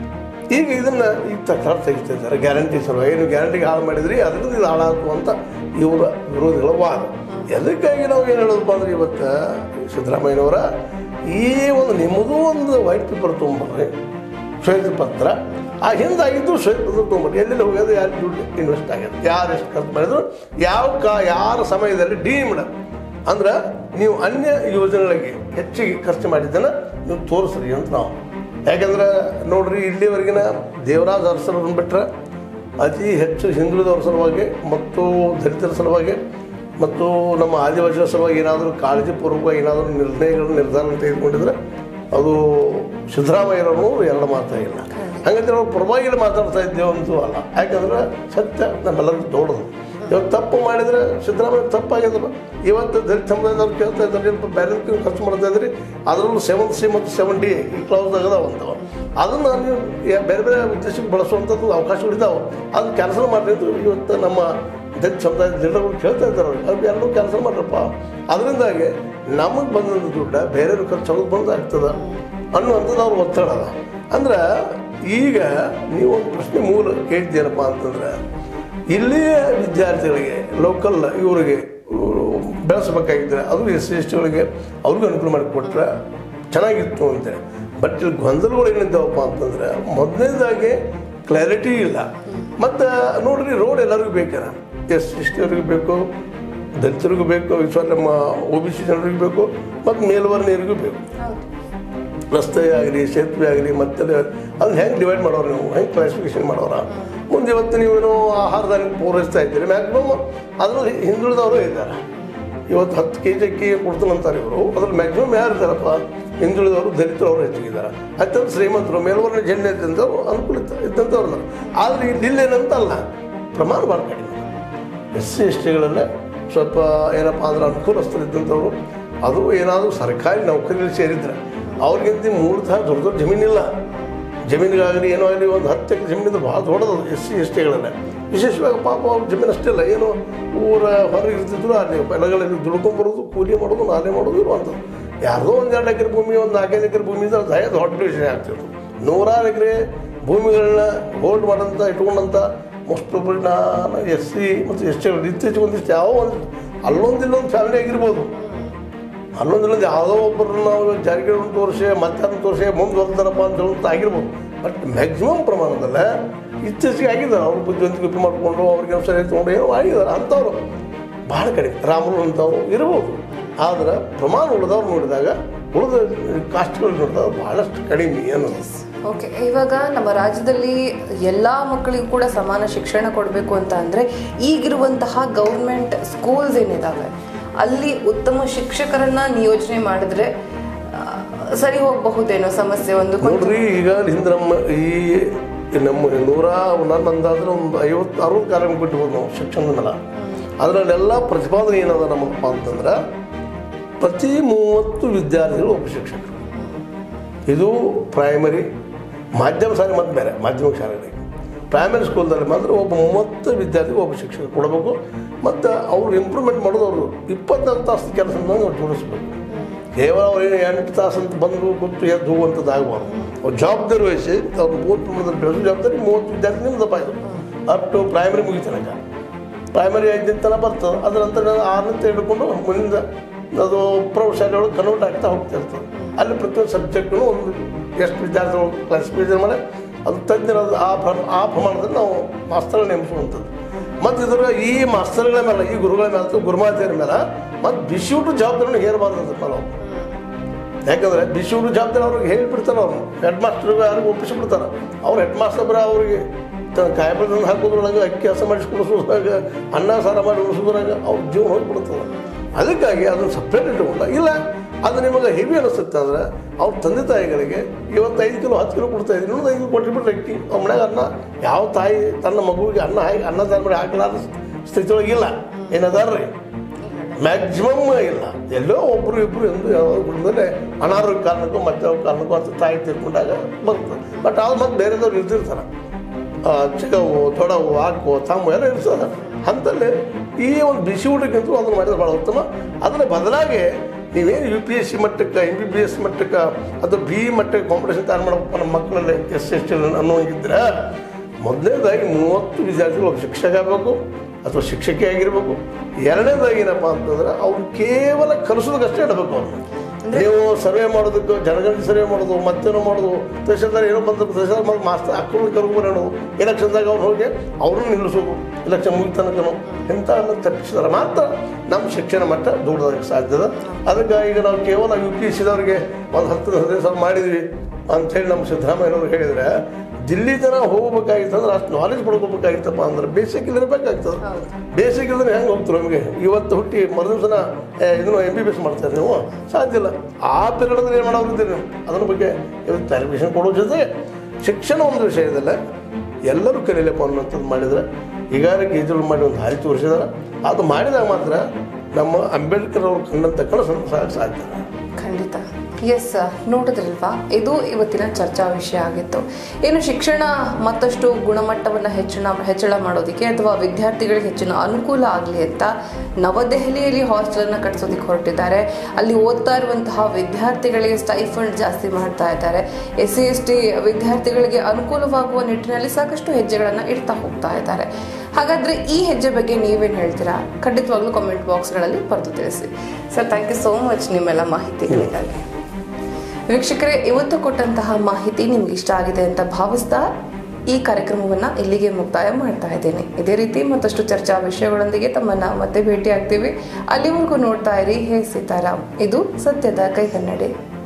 ಈಗ ಇದನ್ನ ಈಗ ತಕ್ಷಣ ತೆಗಿತಿದ್ದಾರೆ ಗ್ಯಾರಂಟಿ ಸಲುವಾಗಿ ಏನು ಗ್ಯಾರಂಟಿಗೆ ಹಾಳು ಮಾಡಿದ್ರಿ ಅದರಿಂದ ಇದು ಹಾಳಾಯ್ತು ಅಂತ ಇವರ ವಿರೋಧಿಗಳ ವಾದ ಎದಕ್ಕಾಗಿ ನಾವು ಏನು ಹೇಳೋದಪ್ಪ ಅಂದ್ರೆ ಇವತ್ತು ಸಿದ್ದರಾಮಯ್ಯನವರ ಈ ಒಂದು ನಿಮ್ಮದು ಒಂದು ವೈಟ್ ಪೇಪರ್ ತೊಗೊಂಬರ್ರಿ ಶ್ವೇತ ಪತ್ರ ಆ ಹಿಂದಾಗಿದ್ದು ಶ್ವೇತ ಪತ್ರ ತೊಗೊಂಬರ್ರಿ ಎಲ್ಲೆಲ್ಲಿ ಹೋಗೋದು ಯಾರು ದುಡ್ಡು ಇನ್ವೆಸ್ಟ್ ಆಗ್ಯದ ಯಾರು ಎಷ್ಟು ಖರ್ಚು ಮಾಡಿದ್ರು ಯಾವ ಕಾ ಯಾರ ಸಮಯದಲ್ಲಿ ಡೀಮ್ಡ್ ಅಂದ್ರೆ ನೀವು ಅನ್ಯ ಯೋಜನೆಗಳಿಗೆ ಹೆಚ್ಚಿಗೆ ಖರ್ಚು ಮಾಡಿದ್ದನ್ನು ನೀವು ತೋರಿಸ್ರಿ ಅಂತ ನಾವು ಯಾಕಂದ್ರೆ ನೋಡ್ರಿ ಇಲ್ಲಿವರೆಗಿನ ದೇವರಾಜ ಅರಸರನ್ನು ಬಿಟ್ಟರೆ ಅತಿ ಹೆಚ್ಚು ಹಿಂದುಳಿದವರ ಸಲುವಾಗಿ ಮತ್ತು ದಲಿತರ ಸಲುವಾಗಿ ಮತ್ತು ನಮ್ಮ ಆದಿವಾಸಿಗಳ ಸಲುವಾಗಿ ಏನಾದರೂ ಕಾಳಜಿಪೂರ್ವಕವಾಗಿ ಏನಾದರೂ ನಿರ್ಣಯಗಳು ನಿರ್ಧಾರ ತೆಗೆದುಕೊಂಡಿದ್ರೆ ಅದು ಸಿದ್ದರಾಮಯ್ಯರವರು ಎರಡು ಮಾತಾಗಿಲ್ಲ ಹಾಗಂದ್ರೆ ಅವ್ರು ಪರವಾಗಿಲ್ಲ ಮಾತಾಡ್ತಾ ಇದ್ದೇವೆ ಅಂತೂ ಅಲ್ಲ ಯಾಕಂದ್ರೆ ಸತ್ಯ ನಮ್ಮೆಲ್ಲರಿಗೂ ದೊಡ್ಡದು ಇವತ್ತು ತಪ್ಪು ಮಾಡಿದರೆ ಸಿದ್ದರಾಮಯ್ಯ ತಪ್ಪಾಗಿದ್ರು ಇವತ್ತು ದಲಿತ ಸಮುದಾಯದವ್ರು ಕೇಳ್ತಾ ಇದ್ದಾರೆ ಏನಪ್ಪ ಬೇರೆ ಖರ್ಚು ಮಾಡ್ತಾ ಇದ್ರಿ ಅದರಲ್ಲೂ ಸೆವೆನ್ ಸಿ ಮತ್ತು ಸೆವೆನ್ ಡಿ ಈ ಕ್ಲೌಸ್ದಾಗ ಅದಾವ ಅಂತವ ಅದನ್ನು ನೀವು ಯಾ- ಬೇರೆ ಬೇರೆ ಉದ್ದೇಶಕ್ಕೆ ಬಳಸುವಂಥದ್ದು ಅವಕಾಶಗಳಿದ್ದಾವೆ ಅದು ಕ್ಯಾನ್ಸಲ್ ಮಾಡಿದ್ದು ಇವತ್ತು ನಮ್ಮ ದಲಿತ ಸಮುದಾಯದ ಜನರುಗಳು ಕೇಳ್ತಾ ಇದ್ದಾರೆ ಅವ್ರಿಗೆ ಅದು ಎರಡೂ ಕ್ಯಾನ್ಸಲ್ ಮಾಡ್ರಪ್ಪ ಅದರಿಂದಾಗಿ ನಮಗೆ ಬಂದಂಥ ದುಡ್ಡ ಬೇರೆಯವ್ರ ಖರ್ಚು ಹೋಗೋದು ಬಂದು ಆಗ್ತದೆ ಅನ್ನುವಂಥದ್ದು ಅವ್ರ ಒತ್ತಡ ಅದ ಅಂದ್ರೆ ಈಗ ನೀವು ಒಂದು ಪ್ರಶ್ನೆ ಮೂಲ ಕೇಳಿದ್ದೇನಪ್ಪ ಅಂತಂದ್ರೆ ಇಲ್ಲಿಯ ವಿದ್ಯಾರ್ಥಿಗಳಿಗೆ ಲೋಕಲ್ ಇವರಿಗೆ ಇವ್ರು ಬೆಳೆಸಬೇಕಾಗಿದ್ದರೆ ಅದು ಎಸ್ ಸಿ ಎಸ್ ಟಿಗಳಿಗೆ ಅವ್ರಿಗೂ ಅನುಕೂಲ ಮಾಡಿಕೊಟ್ರೆ ಚೆನ್ನಾಗಿತ್ತು ಅಂತೇಳಿ ಬಟ್ ಇಲ್ಲಿ ಗೊಂದಲಗಳು ಏನಿದ್ದಾವಪ್ಪ ಅಂತಂದ್ರೆ ಮೊದಲನೇದಾಗಿ ಕ್ಲಾರಿಟಿ ಇಲ್ಲ ಮತ್ತು ನೋಡ್ರಿ ರೋಡ್ ಎಲ್ಲರಿಗೂ ಬೇಕಾರ ಎಸ್ ಸಿ ಎಸ್ ಟಿ ಅವ್ರಿಗೆ ಬೇಕು ದಲಿತರಿಗೂ ಬೇಕು ವಿಶ್ವ ನಮ್ಮ ಒ ಬಿ ಸಿ ಜನರಿಗೂ ಬೇಕು ಮತ್ತು ಮೇಲ್ವರ್ಣೀಯರಿಗೂ ಬೇಕು ರಸ್ತೆ ಆಗಲಿ ಸೇತುವೆ ಆಗಲಿ ಮತ್ತೆ ಅದನ್ನ ಹೆಂಗೆ ಡಿವೈಡ್ ಮಾಡೋರು ನೀವು ಹೆಂಗೆ ಕ್ಲಾಸಿಫಿಕೇಶನ್ ಮಾಡೋರ ಮುಂದೆ ಇವತ್ತು ನೀವೇನೋ ಆಹಾರಧಾನ್ಯ ಪೂರೈಸ್ತಾ ಇದ್ದೀರಿ ಮ್ಯಾಕ್ಸಿಮಮ್ ಅದರಲ್ಲಿ ಹಿಂದುಳಿದವರು ಇದ್ದಾರೆ ಇವತ್ತು ಹತ್ತು ಕೆ ಜಿ ಅಕ್ಕಿ ಕೊಡ್ತಾನಂತಾರೆ ಇವರು ಅದ್ರಲ್ಲಿ ಮ್ಯಾಕ್ಸಿಮಮ್ ಯಾರು ಇದ್ದಾರಪ್ಪ ಹಿಂದುಳಿದವರು ದಲಿತರು ಅವರು ಹೆಚ್ಚಿಗಿದ್ದಾರೆ ಅತ್ಯಂತ ಶ್ರೀಮಂತರು ಮೇಲ್ವರ್ಣ ಜನ ಇದ್ದಂಥವ್ರು ಅನುಕೂಲ ಇದ್ದ- ಇದ್ದಂಥವ್ರು ಇದ್ದಾರೆ. ಆದರೆ ಇಲ್ಲಿ ಇಲ್ಲೇನಂತಲ್ಲ ಪ್ರಮಾಣ ಭಾಳ ಕಡಿಮೆ ಎಸ್ ಸಿ ಎಸ್ ಟಿಗಳಲ್ಲೇ ಸ್ವಲ್ಪ ಏನಪ್ಪ ಅಂದ್ರೆ ಅನುಕೂಲಸ್ಥರಿದ್ದಂಥವ್ರು ಅದು ಏನಾದರೂ ಸರ್ಕಾರಿ ನೌಕರಿಯಲ್ಲಿ ಸೇರಿದ್ರೆ ಅವ್ರಿಗಿಂತ ಮೂಲತಃ ದೊಡ್ಡ ದೊಡ್ಡ ಜಮೀನಿಲ್ಲ ಜಮೀನಿಗಾಗಲಿ ಏನೋ ಆಗಲಿ ಒಂದು ಹತ್ತು ಎಕರೆ ಜಮೀನಿದ್ರೆ ಭಾಳ ದೊಡ್ಡದು ಎಸ್ ಸಿ ಎಸ್ ಟಿಗಳಲ್ಲೇ ವಿಶೇಷವಾಗಿ ಪಾಪ ಅವ್ರ ಜಮೀನು ಅಷ್ಟೇ ಇಲ್ಲ ಏನು ಊರ ಹೊರಗೆ ಇರ್ತಿದ್ರು ಅಲ್ಲಿ ಹೊಲಗಳಲ್ಲಿ ದುಡ್ಕೊಂಬರೋದು ಕೂಲಿ ಮಾಡೋದು ನಾಲೆ ಮಾಡೋದು ಇರುವಂಥದ್ದು ಯಾರ್ದೋ ಒಂದು ಎರಡು ಎಕರೆ ಭೂಮಿ ಒಂದು ನಾಲ್ಕೈದು ಎಕರೆ ಭೂಮಿ ಇದ್ರೆ ಅದು ದಯ ದೊಡ್ಡ ವಿಷಯ ಆಗ್ತಿತ್ತು ನೂರಾರು ಎಕರೆ ಭೂಮಿಗಳನ್ನ ಹೋಲ್ಡ್ ಮಾಡೋಂಥ ಇಟ್ಕೊಂಡಂಥ ಮೋಸ್ಟ್ ಪ್ರಾಬಲ್ ನಾನು ಎಸ್ ಸಿ ಮತ್ತು ಎಸ್ ಟಿ ಇತ್ತೀಚೆಗೆ ಒಂದಿಷ್ಟು ಯಾವ ಒಂದು ಅಲ್ಲೊಂದು ಇಲ್ಲೊಂದು ಫ್ಯಾಮಿಲಿ ಆಗಿರ್ಬೋದು ಅಲ್ಲೊಂದು ಇಲ್ಲೊಂದು ಯಾವುದೋ ಒಬ್ಬರನ್ನ ನಾವು ಜಾರಿಗೆಗಳನ್ನು ತೋರಿಸಿ ಮಧ್ಯಾಹ್ನ ತೋರಿಸಿ ಮುಂದೆ ಬರ್ತಾರಪ್ಪ ಅಂತ ಹೇಳುವಂತ ಆಗಿರ್ಬೋದು ಬಟ್ ಮ್ಯಾಕ್ಸಿಮಮ್ ಪ್ರಮಾಣದಲ್ಲ ಇತ್ತೀಚೆಗೆ ಆಗಿದ್ದಾರೆ ಅವ್ರು ಬುದ್ಧಿವಂತಿಕೆ ಉಪಯೋಗ ಮಾಡಿಕೊಂಡು ಅವ್ರಿಗೆ ಸರಿ ತೊಗೊಂಡು ಏನೋ ಆಗಿದ್ದಾರೆ ಅಂಥವ್ರು ಭಾಳ ಕಡಿಮೆ ರಾಮರು ಅಂಥವ್ರು ಇರ್ಬೋದು ಆದರೆ ಪ್ರಮಾಣ ಉಳಿದವ್ರು ನೋಡಿದಾಗ ಉಳಿದ ಕಾಸ್ಟ್ಗಳು ನೋಡಿದಾಗ ಭಾಳಷ್ಟು ಕಡಿಮೆ ಅನ್ನೋದು ಓಕೆ ಇವಾಗ ನಮ್ಮ ರಾಜ್ಯದಲ್ಲಿ ಎಲ್ಲ ಮಕ್ಕಳಿಗೂ ಕೂಡ ಸಮಾನ ಶಿಕ್ಷಣ ಕೊಡಬೇಕು ಅಂತ ಅಂದರೆ ಈಗಿರುವಂತಹ ಗೌರ್ಮೆಂಟ್ ಸ್ಕೂಲ್ಸ್ ಏನಿದಾವೆ ಅಲ್ಲಿ ಉತ್ತಮ ಶಿಕ್ಷಕರನ್ನ ನಿಯೋಜನೆ ಮಾಡಿದ್ರೆ ಆ, ಸರಿ ಹೋಗಬಹುದೇನೋ ಸಮಸ್ಯೆ ಒಂದು ಕೊಂಚ- ನೋಡ್ರಿ ಈಗ ಹಿಂದೆ ನಮ್ಮ ಈ ನಮ್ಮ ನೂರ ನನ್ನ ಅಂದಾದ್ರೆ ಒಂದು ಐವತ್ತು ಅರವತ್ತು ಕಾರ್ಯಕ್ರಮ ಬಿಟ್ಟಿರ್ಬೋದು ನಾವು ಶಿಕ್ಷಣದ ಮೇಲೆ ಅದರಲ್ಲೆಲ್ಲ ಪ್ರತಿಪಾದನೆ ಏನದ ನಮ್ಮಪ್ಪ ಅಂತಂದ್ರೆ ಪ್ರತಿ ಮೂವತ್ತು ವಿದ್ಯಾರ್ಥಿಗಳು ಒಬ್ಬ ಶಿಕ್ಷಕರು ಇದು ಪ್ರೈಮರಿ ಮಾಧ್ಯಮ ಶಾಲೆ ಮತ್ತು ಬೇರೆ ಮಾಧ್ಯಮಿಕ ಶಾಲೆಗಳಿಗೆ ಪ್ರೈಮರಿ ಸ್ಕೂಲ್ದಲ್ಲಿ ಮಾತ್ರ ಒಬ್ಬ ಮೂವತ್ತು ವಿದ್ಯಾರ್ಥಿಗಳು ಒಬ್ಬ ಶಿಕ್ಷಕ ಕೊಡಬೇಕು ಮತ್ತು ಅವ್ರು ಇಂಪ್ರೂವ್ಮೆಂಟ್ ಮಾಡೋದು ಅವರು ಇಪ್ಪತ್ನಾಲ್ಕು ತಾಸು ಕೆಲಸದಿಂದ ಅವ್ರು ಜೋಡಿಸ್ಬೇಕು ಕೇವಲ ಅವ್ರು ಏನು ಎಂಟು ತಾಸು ಅಂತ ಬಂದು ಕೂತು ಎದ್ದು ಹೋಗುವಂಥದ್ದು ಆಗಬಾರ್ದು ಅವ್ರು ಜವಾಬ್ದಾರಿ ವಹಿಸಿ ಅವ್ರು ಮೂವತ್ತು ಪ್ರಮಾಣದಲ್ಲಿ ಬೆಳೆಸೋ ಜವಾಬ್ದಾರಿ ಮೂವತ್ತು ವಿದ್ಯಾರ್ಥಿ ನಿಮ್ದಪ್ಪ ಇದು ಅಪ್ ಟು ಪ್ರೈಮರಿ ಮುಗಿತನಕ ಪ್ರೈಮರಿ ಐದನೇ ತನಕ ಬರ್ತದೆ ಅದರ ನಂತರ ಆರನೇ ಹಿಡ್ಕೊಂಡು ಮುಂದಿನ ಅದು ಪ್ರೌಢಶಾಲೆ ಒಳಗೆ ಕನ್ವರ್ಟ್ ಆಗ್ತಾ ಹೋಗ್ತಿರ್ತದೆ ಅಲ್ಲಿ ಪ್ರತಿಯೊಂದು ಸಬ್ಜೆಕ್ಟು ಒಂದು ಎಷ್ಟು ವಿದ್ಯಾರ್ಥಿಗಳು ಕ್ಲಾಸಿಫಿಕೇಷನ್ ಮಾಡಿ ಅದು ತಜ್ಞರಾದ ಆ ಪ್ರ ಆ ಪ್ರಮಾಣದಲ್ಲಿ ನಾವು ಮಾಸ್ತರ್ ನೇಮಿಸುವಂಥದ್ದು ಮತ್ತು ಇದರ ಈ ಮಾಸ್ತರ್ಗಳ ಮೇಲೆ ಈ ಗುರುಗಳ ಮೇಲೆ ಅಥವಾ ಗುರುಮಾತೆಯರ ಮೇಲೆ ಮತ್ತು ಬಿಸಿಯೂಟ ಜವಾಬ್ದಾರಿನ ಹೇರಬಾರ್ದು ಅದ್ರ ಮೇಲೆ ಅವ್ರು. ಯಾಕಂದ್ರೆ ಬಿಸಿಯೂಟ ಜವಾಬ್ದಾರಿ ಅವ್ರಿಗೆ ಹೇಳಿಬಿಡ್ತಾರೆ ಅವರು ಹೆಡ್ ಮಾಸ್ಟರ್ಗೆ ಯಾರಿಗೂ ಒಪ್ಪಿಸ್ಬಿಡ್ತಾರೆ ಅವ್ರು ಹೆಡ್ ಮಾಸ್ಟರ್ ಬರ ಅವ್ರಿಗೆ ಕಾಯಿಪಲ್ಲೆ ತಂದು ಹಾಕೋದ್ರೊಳಗೆ ಅಕ್ಕಿ ಕೆಲಸ ಮಾಡಿಸಿ ಕುಡಿಸೋದ್ರಾಗ ಅನ್ನ ಸಾರ ಮಾಡಿ ಉಳಿಸೋದ್ರಾಗ ಅವ್ರ ಜೀವ ಹೋಗ್ಬಿಡ್ತದೆ ಅದಕ್ಕಾಗಿ ಅದನ್ನು ಸಪ್ರೇಟ್ ಇಟ್ಕೊಂಡ ಇಲ್ಲ ಅದು ನಿಮಗೆ ಹೆವಿ ಅನಿಸುತ್ತೆ ಅಂದ್ರೆ ಅವ್ರ ತಂದೆ ತಾಯಿಗಳಿಗೆ ಇವತ್ತು ಐದು ಕಿಲೋ ಹತ್ತು ಕಿಲೋ ಕೊಡ್ತಾ ಇದ್ದೀನಿ ಇನ್ನೊಂದು ಐದು ಕಿಲೋ ಕೊಟ್ಟಿಬಿಟ್ರೆ ಅಕ್ಕಿ ಅವ್ರ ಮನ್ಯಾಗ ಅನ್ನ ಯಾವ ತಾಯಿ ತನ್ನ ಮಗುವಿಗೆ ಅನ್ನ ಹಾಕಿ ಅನ್ನ ತಾನು ಮಾಡಿ ಹಾಕಲಾರ ಸ್ಥಿತಿಯೊಳಗೆ ಇಲ್ಲ ಏನದಾರ್ರಿ ಮ್ಯಾಕ್ಸಿಮಮ್ ಇಲ್ಲ ಎಲ್ಲೋ ಒಬ್ಬರು ಇಬ್ಬರು ಎಂದು ಯಾವ್ದಾದ್ರು ಕುಟುಂಬದಲ್ಲಿ ಅನಾರೋಗ್ಯ ಕಾರಣಕ್ಕೂ ಮತ್ತೆ ಯಾವ ಕಾರಣಕ್ಕೂ ಅಂತ ತಾಯಿ ತೀರ್ಕೊಂಡಾಗ ಬರ್ತದೆ ಬಟ್ ಅದು ಮತ್ತೆ ಬೇರೆದವ್ರು ಇರ್ತಿರ್ತಾರೆ ಆ, ಚಿಕ್ಕವು ದೊಡ್ಡವು ಹಾಕು ತಮ್ಮ ಎಲ್ಲ ಇರ್ತದೆ ಅಂತಲ್ಲಿ ಈ ಒಂದು ಬಿಸಿ ಊಟಕ್ಕಿಂತ ಅದನ್ನು ಮಾಡಿದ್ರೆ ಭಾಳ ಉತ್ತಮ ಅದರ ಬದಲಾಗಿ ನೀವೇನು ಯು ಪಿ ಎಸ್ ಸಿ ಮಟ್ಟಕ್ಕೆ ಎಮ್ ಬಿ ಬಿ ಎಸ್ ಮಟ್ಟಕ್ಕೆ ಅಥವಾ ಬಿ ಇ ಮಟ್ಟಕ್ಕೆ ಕಾಂಪಿಟೇಷನ್ ತಯಾರು ಮಾಡಬೇಕು ನಮ್ಮ ಮಕ್ಕಳಲ್ಲಿ ಎಸ್ ಎಸ್ ಟಿ ಅನ್ನೋಂಗಿದ್ರೆ ಮೊದಲನೇದಾಗಿ ಮೂವತ್ತು ವಿದ್ಯಾರ್ಥಿಗಳು ಒಬ್ಬ ಶಿಕ್ಷಕ ಆಗಬೇಕು ಅಥವಾ ಶಿಕ್ಷಕಿ ಆಗಿರ್ಬೇಕು ಎರಡನೇದಾಗಿ ಏನಪ್ಪ ಅಂತಂದ್ರೆ ಅವ್ರು ಕೇವಲ ಕಲಿಸೋದಕ್ಕಷ್ಟೇ ಇಡಬೇಕು ಅವ್ರು ನೀವು ಸರ್ವೆ ಮಾಡೋದಕ್ಕೆ ಜನಗಣತಿ ಸರ್ವೆ ಮಾಡೋದು ಮತ್ತೇನೋ ಮಾಡೋದು ತಹಶೀಲ್ದಾರ್ ಏನೋ ಬಂದು ತಹಶೀಲ್ದಾರ್ ಮಾಡಿ ಮಾಸ್ತರ್ ಅಕ್ಕಳು ಕರ್ಕೊಂಡು ಹೇಳೋದು ಎಲೆಕ್ಷನ್ದಾಗ ಅವ್ರು ಹೋಗಿ ಅವ್ರನ್ನ ನಿಲ್ಲಿಸೋದು ಎಲೆಕ್ಷನ್ ಮುಗಿದ ತನಕನು ಇಂಥ ತಪ್ಪಿಸಿದ್ರೆ ಮಾತ್ರ ನಮ್ಮ ಶಿಕ್ಷಣ ಮಟ್ಟ ದೂಡೋದಕ್ಕೆ ಸಾಧ್ಯದ ಅದಕ್ಕೆ ಈಗ ನಾವು ಕೇವಲ ಯು ಪಿ ಎಸ್ ಸಿದವ್ರಿಗೆ ಒಂದು ಹತ್ತು ಹದಿನೈದು ಸಾವಿರ ಮಾಡಿದ್ವಿ ಅಂಥೇಳಿ ನಮ್ಮ ಸಿದ್ದರಾಮಯ್ಯನವ್ರು ಹೇಳಿದರೆ ದಿಲ್ಲಿ ಜನ ಹೋಗ್ಬೇಕಾಗಿತ್ತಂದ್ರೆ ಅಷ್ಟು ನಾಲೆಜ್ ಪಡ್ಕೋಬೇಕಾಗಿತ್ತಪ್ಪ ಅಂದ್ರೆ ಬೇಸಿಕ್ ಇರಬೇಕಾಗ್ತದೆ ಬೇಸಿಕ್ ಇಲ್ಲದ್ರೆ ಹೆಂಗೆ ಹೋಗ್ತಾರೆ ನಮಗೆ ಇವತ್ತು ಹುಟ್ಟಿ ಮರುದಿವ್ಸನ ಇದನ್ನು ಎಮ್ ಬಿ ಬಿ ಎಸ್ ಮಾಡ್ತಾರೆ ನೀವು ಸಾಧ್ಯ ಇಲ್ಲ ಆ ಪೀರಿಯಡ್ದಲ್ಲಿ ಏನು ಮಾಡೋದಿದ್ದೀರಿ ನೀವು ಅದ್ರ ಬಗ್ಗೆ ಇವತ್ತು ಕ್ಲಾರಿಫಿಕೇಶನ್ ಕೊಡೋ ಜೊತೆ ಶಿಕ್ಷಣ ಒಂದು ವಿಷಯದಲ್ಲ ಎಲ್ಲರೂ ಕಲೀಲಪ್ಪ ಅನ್ನೋಂಥದ್ದು ಮಾಡಿದ್ರೆ ಈಗಾಗಲೇ ಕೆ ಜಿ ಮಾಡಿ ಒಂದು ಹಾರಿ ತೋರಿಸಿದಾರೆ ಅದು ಮಾಡಿದಾಗ ಮಾತ್ರ ನಮ್ಮ ಅಂಬೇಡ್ಕರ್ ಅವರು ಕಂಡಂಥ ಕನಸನ್ನು ಸಾಗ ಸಾಧ್ಯ ಖಂಡಿತ ಎಸ್ ನೋಡಿದ್ರಲ್ವಾ ಇದು ಇವತ್ತಿನ ಚರ್ಚಾ ವಿಷಯ ಆಗಿತ್ತು ಏನು ಶಿಕ್ಷಣ ಮತ್ತಷ್ಟು ಗುಣಮಟ್ಟವನ್ನು ಹೆಚ್ಚಳ ಹೆಚ್ಚಳ ಮಾಡೋದಕ್ಕೆ ಅಥವಾ ವಿದ್ಯಾರ್ಥಿಗಳಿಗೆ ಹೆಚ್ಚಿನ ಅನುಕೂಲ ಆಗಲಿ ಅಂತ ನವದೆಹಲಿಯಲ್ಲಿ ಹಾಸ್ಟೆಲನ್ನು ಕಟ್ಟಿಸೋದಕ್ಕೆ ಹೊರಟಿದ್ದಾರೆ ಅಲ್ಲಿ ಓದ್ತಾ ಇರುವಂತಹ ವಿದ್ಯಾರ್ಥಿಗಳಿಗೆ ಸ್ಟೈಫಂಡ್ ಜಾಸ್ತಿ ಮಾಡ್ತಾ ಇದ್ದಾರೆ ಎಸ್ ಸಿ ಎಸ್ ಟಿ ವಿದ್ಯಾರ್ಥಿಗಳಿಗೆ ಅನುಕೂಲವಾಗುವ ನಿಟ್ಟಿನಲ್ಲಿ ಸಾಕಷ್ಟು ಹೆಜ್ಜೆಗಳನ್ನು ಇಡ್ತಾ ಹೋಗ್ತಾ ಇದ್ದಾರೆ ಹಾಗಾದ್ರೆ ಈ ಹೆಜ್ಜೆ ಬಗ್ಗೆ ನೀವೇನು ಹೇಳ್ತೀರಾ ಖಂಡಿತವಾಗ್ಲೂ ಕಾಮೆಂಟ್ ಬಾಕ್ಸ್ಗಳಲ್ಲಿ ಬರೆದು ತಿಳಿಸಿ sir thank you so much ನಿಮ್ಮೆಲ್ಲ ಮಾಹಿತಿಗಳಿಗಾಗಿ ವೀಕ್ಷಕರೇ ಇವತ್ತು ಕೊಟ್ಟಂತಹ ಮಾಹಿತಿ ನಿಮ್ಗೆ ಇಷ್ಟ ಆಗಿದೆ ಅಂತ ಭಾವಿಸ್ತಾ ಈ ಕಾರ್ಯಕ್ರಮವನ್ನು ಇಲ್ಲಿಗೆ ಮುಕ್ತಾಯ ಮಾಡ್ತಾ ಇದ್ದೇನೆ ಇದೇ ರೀತಿ ಮತ್ತಷ್ಟು ಚರ್ಚಾ ವಿಷಯಗಳೊಂದಿಗೆ ತಮ್ಮನ್ನ ಮತ್ತೆ ಭೇಟಿ ಆಗ್ತೀವಿ ಅಲ್ಲಿವರೆಗೂ ನೋಡ್ತಾ ಇರಿ ಹೇ ಸೀತಾರಾಮ್ ಇದು ಸತ್ಯದ ಕೈಗನ್ನಡಿ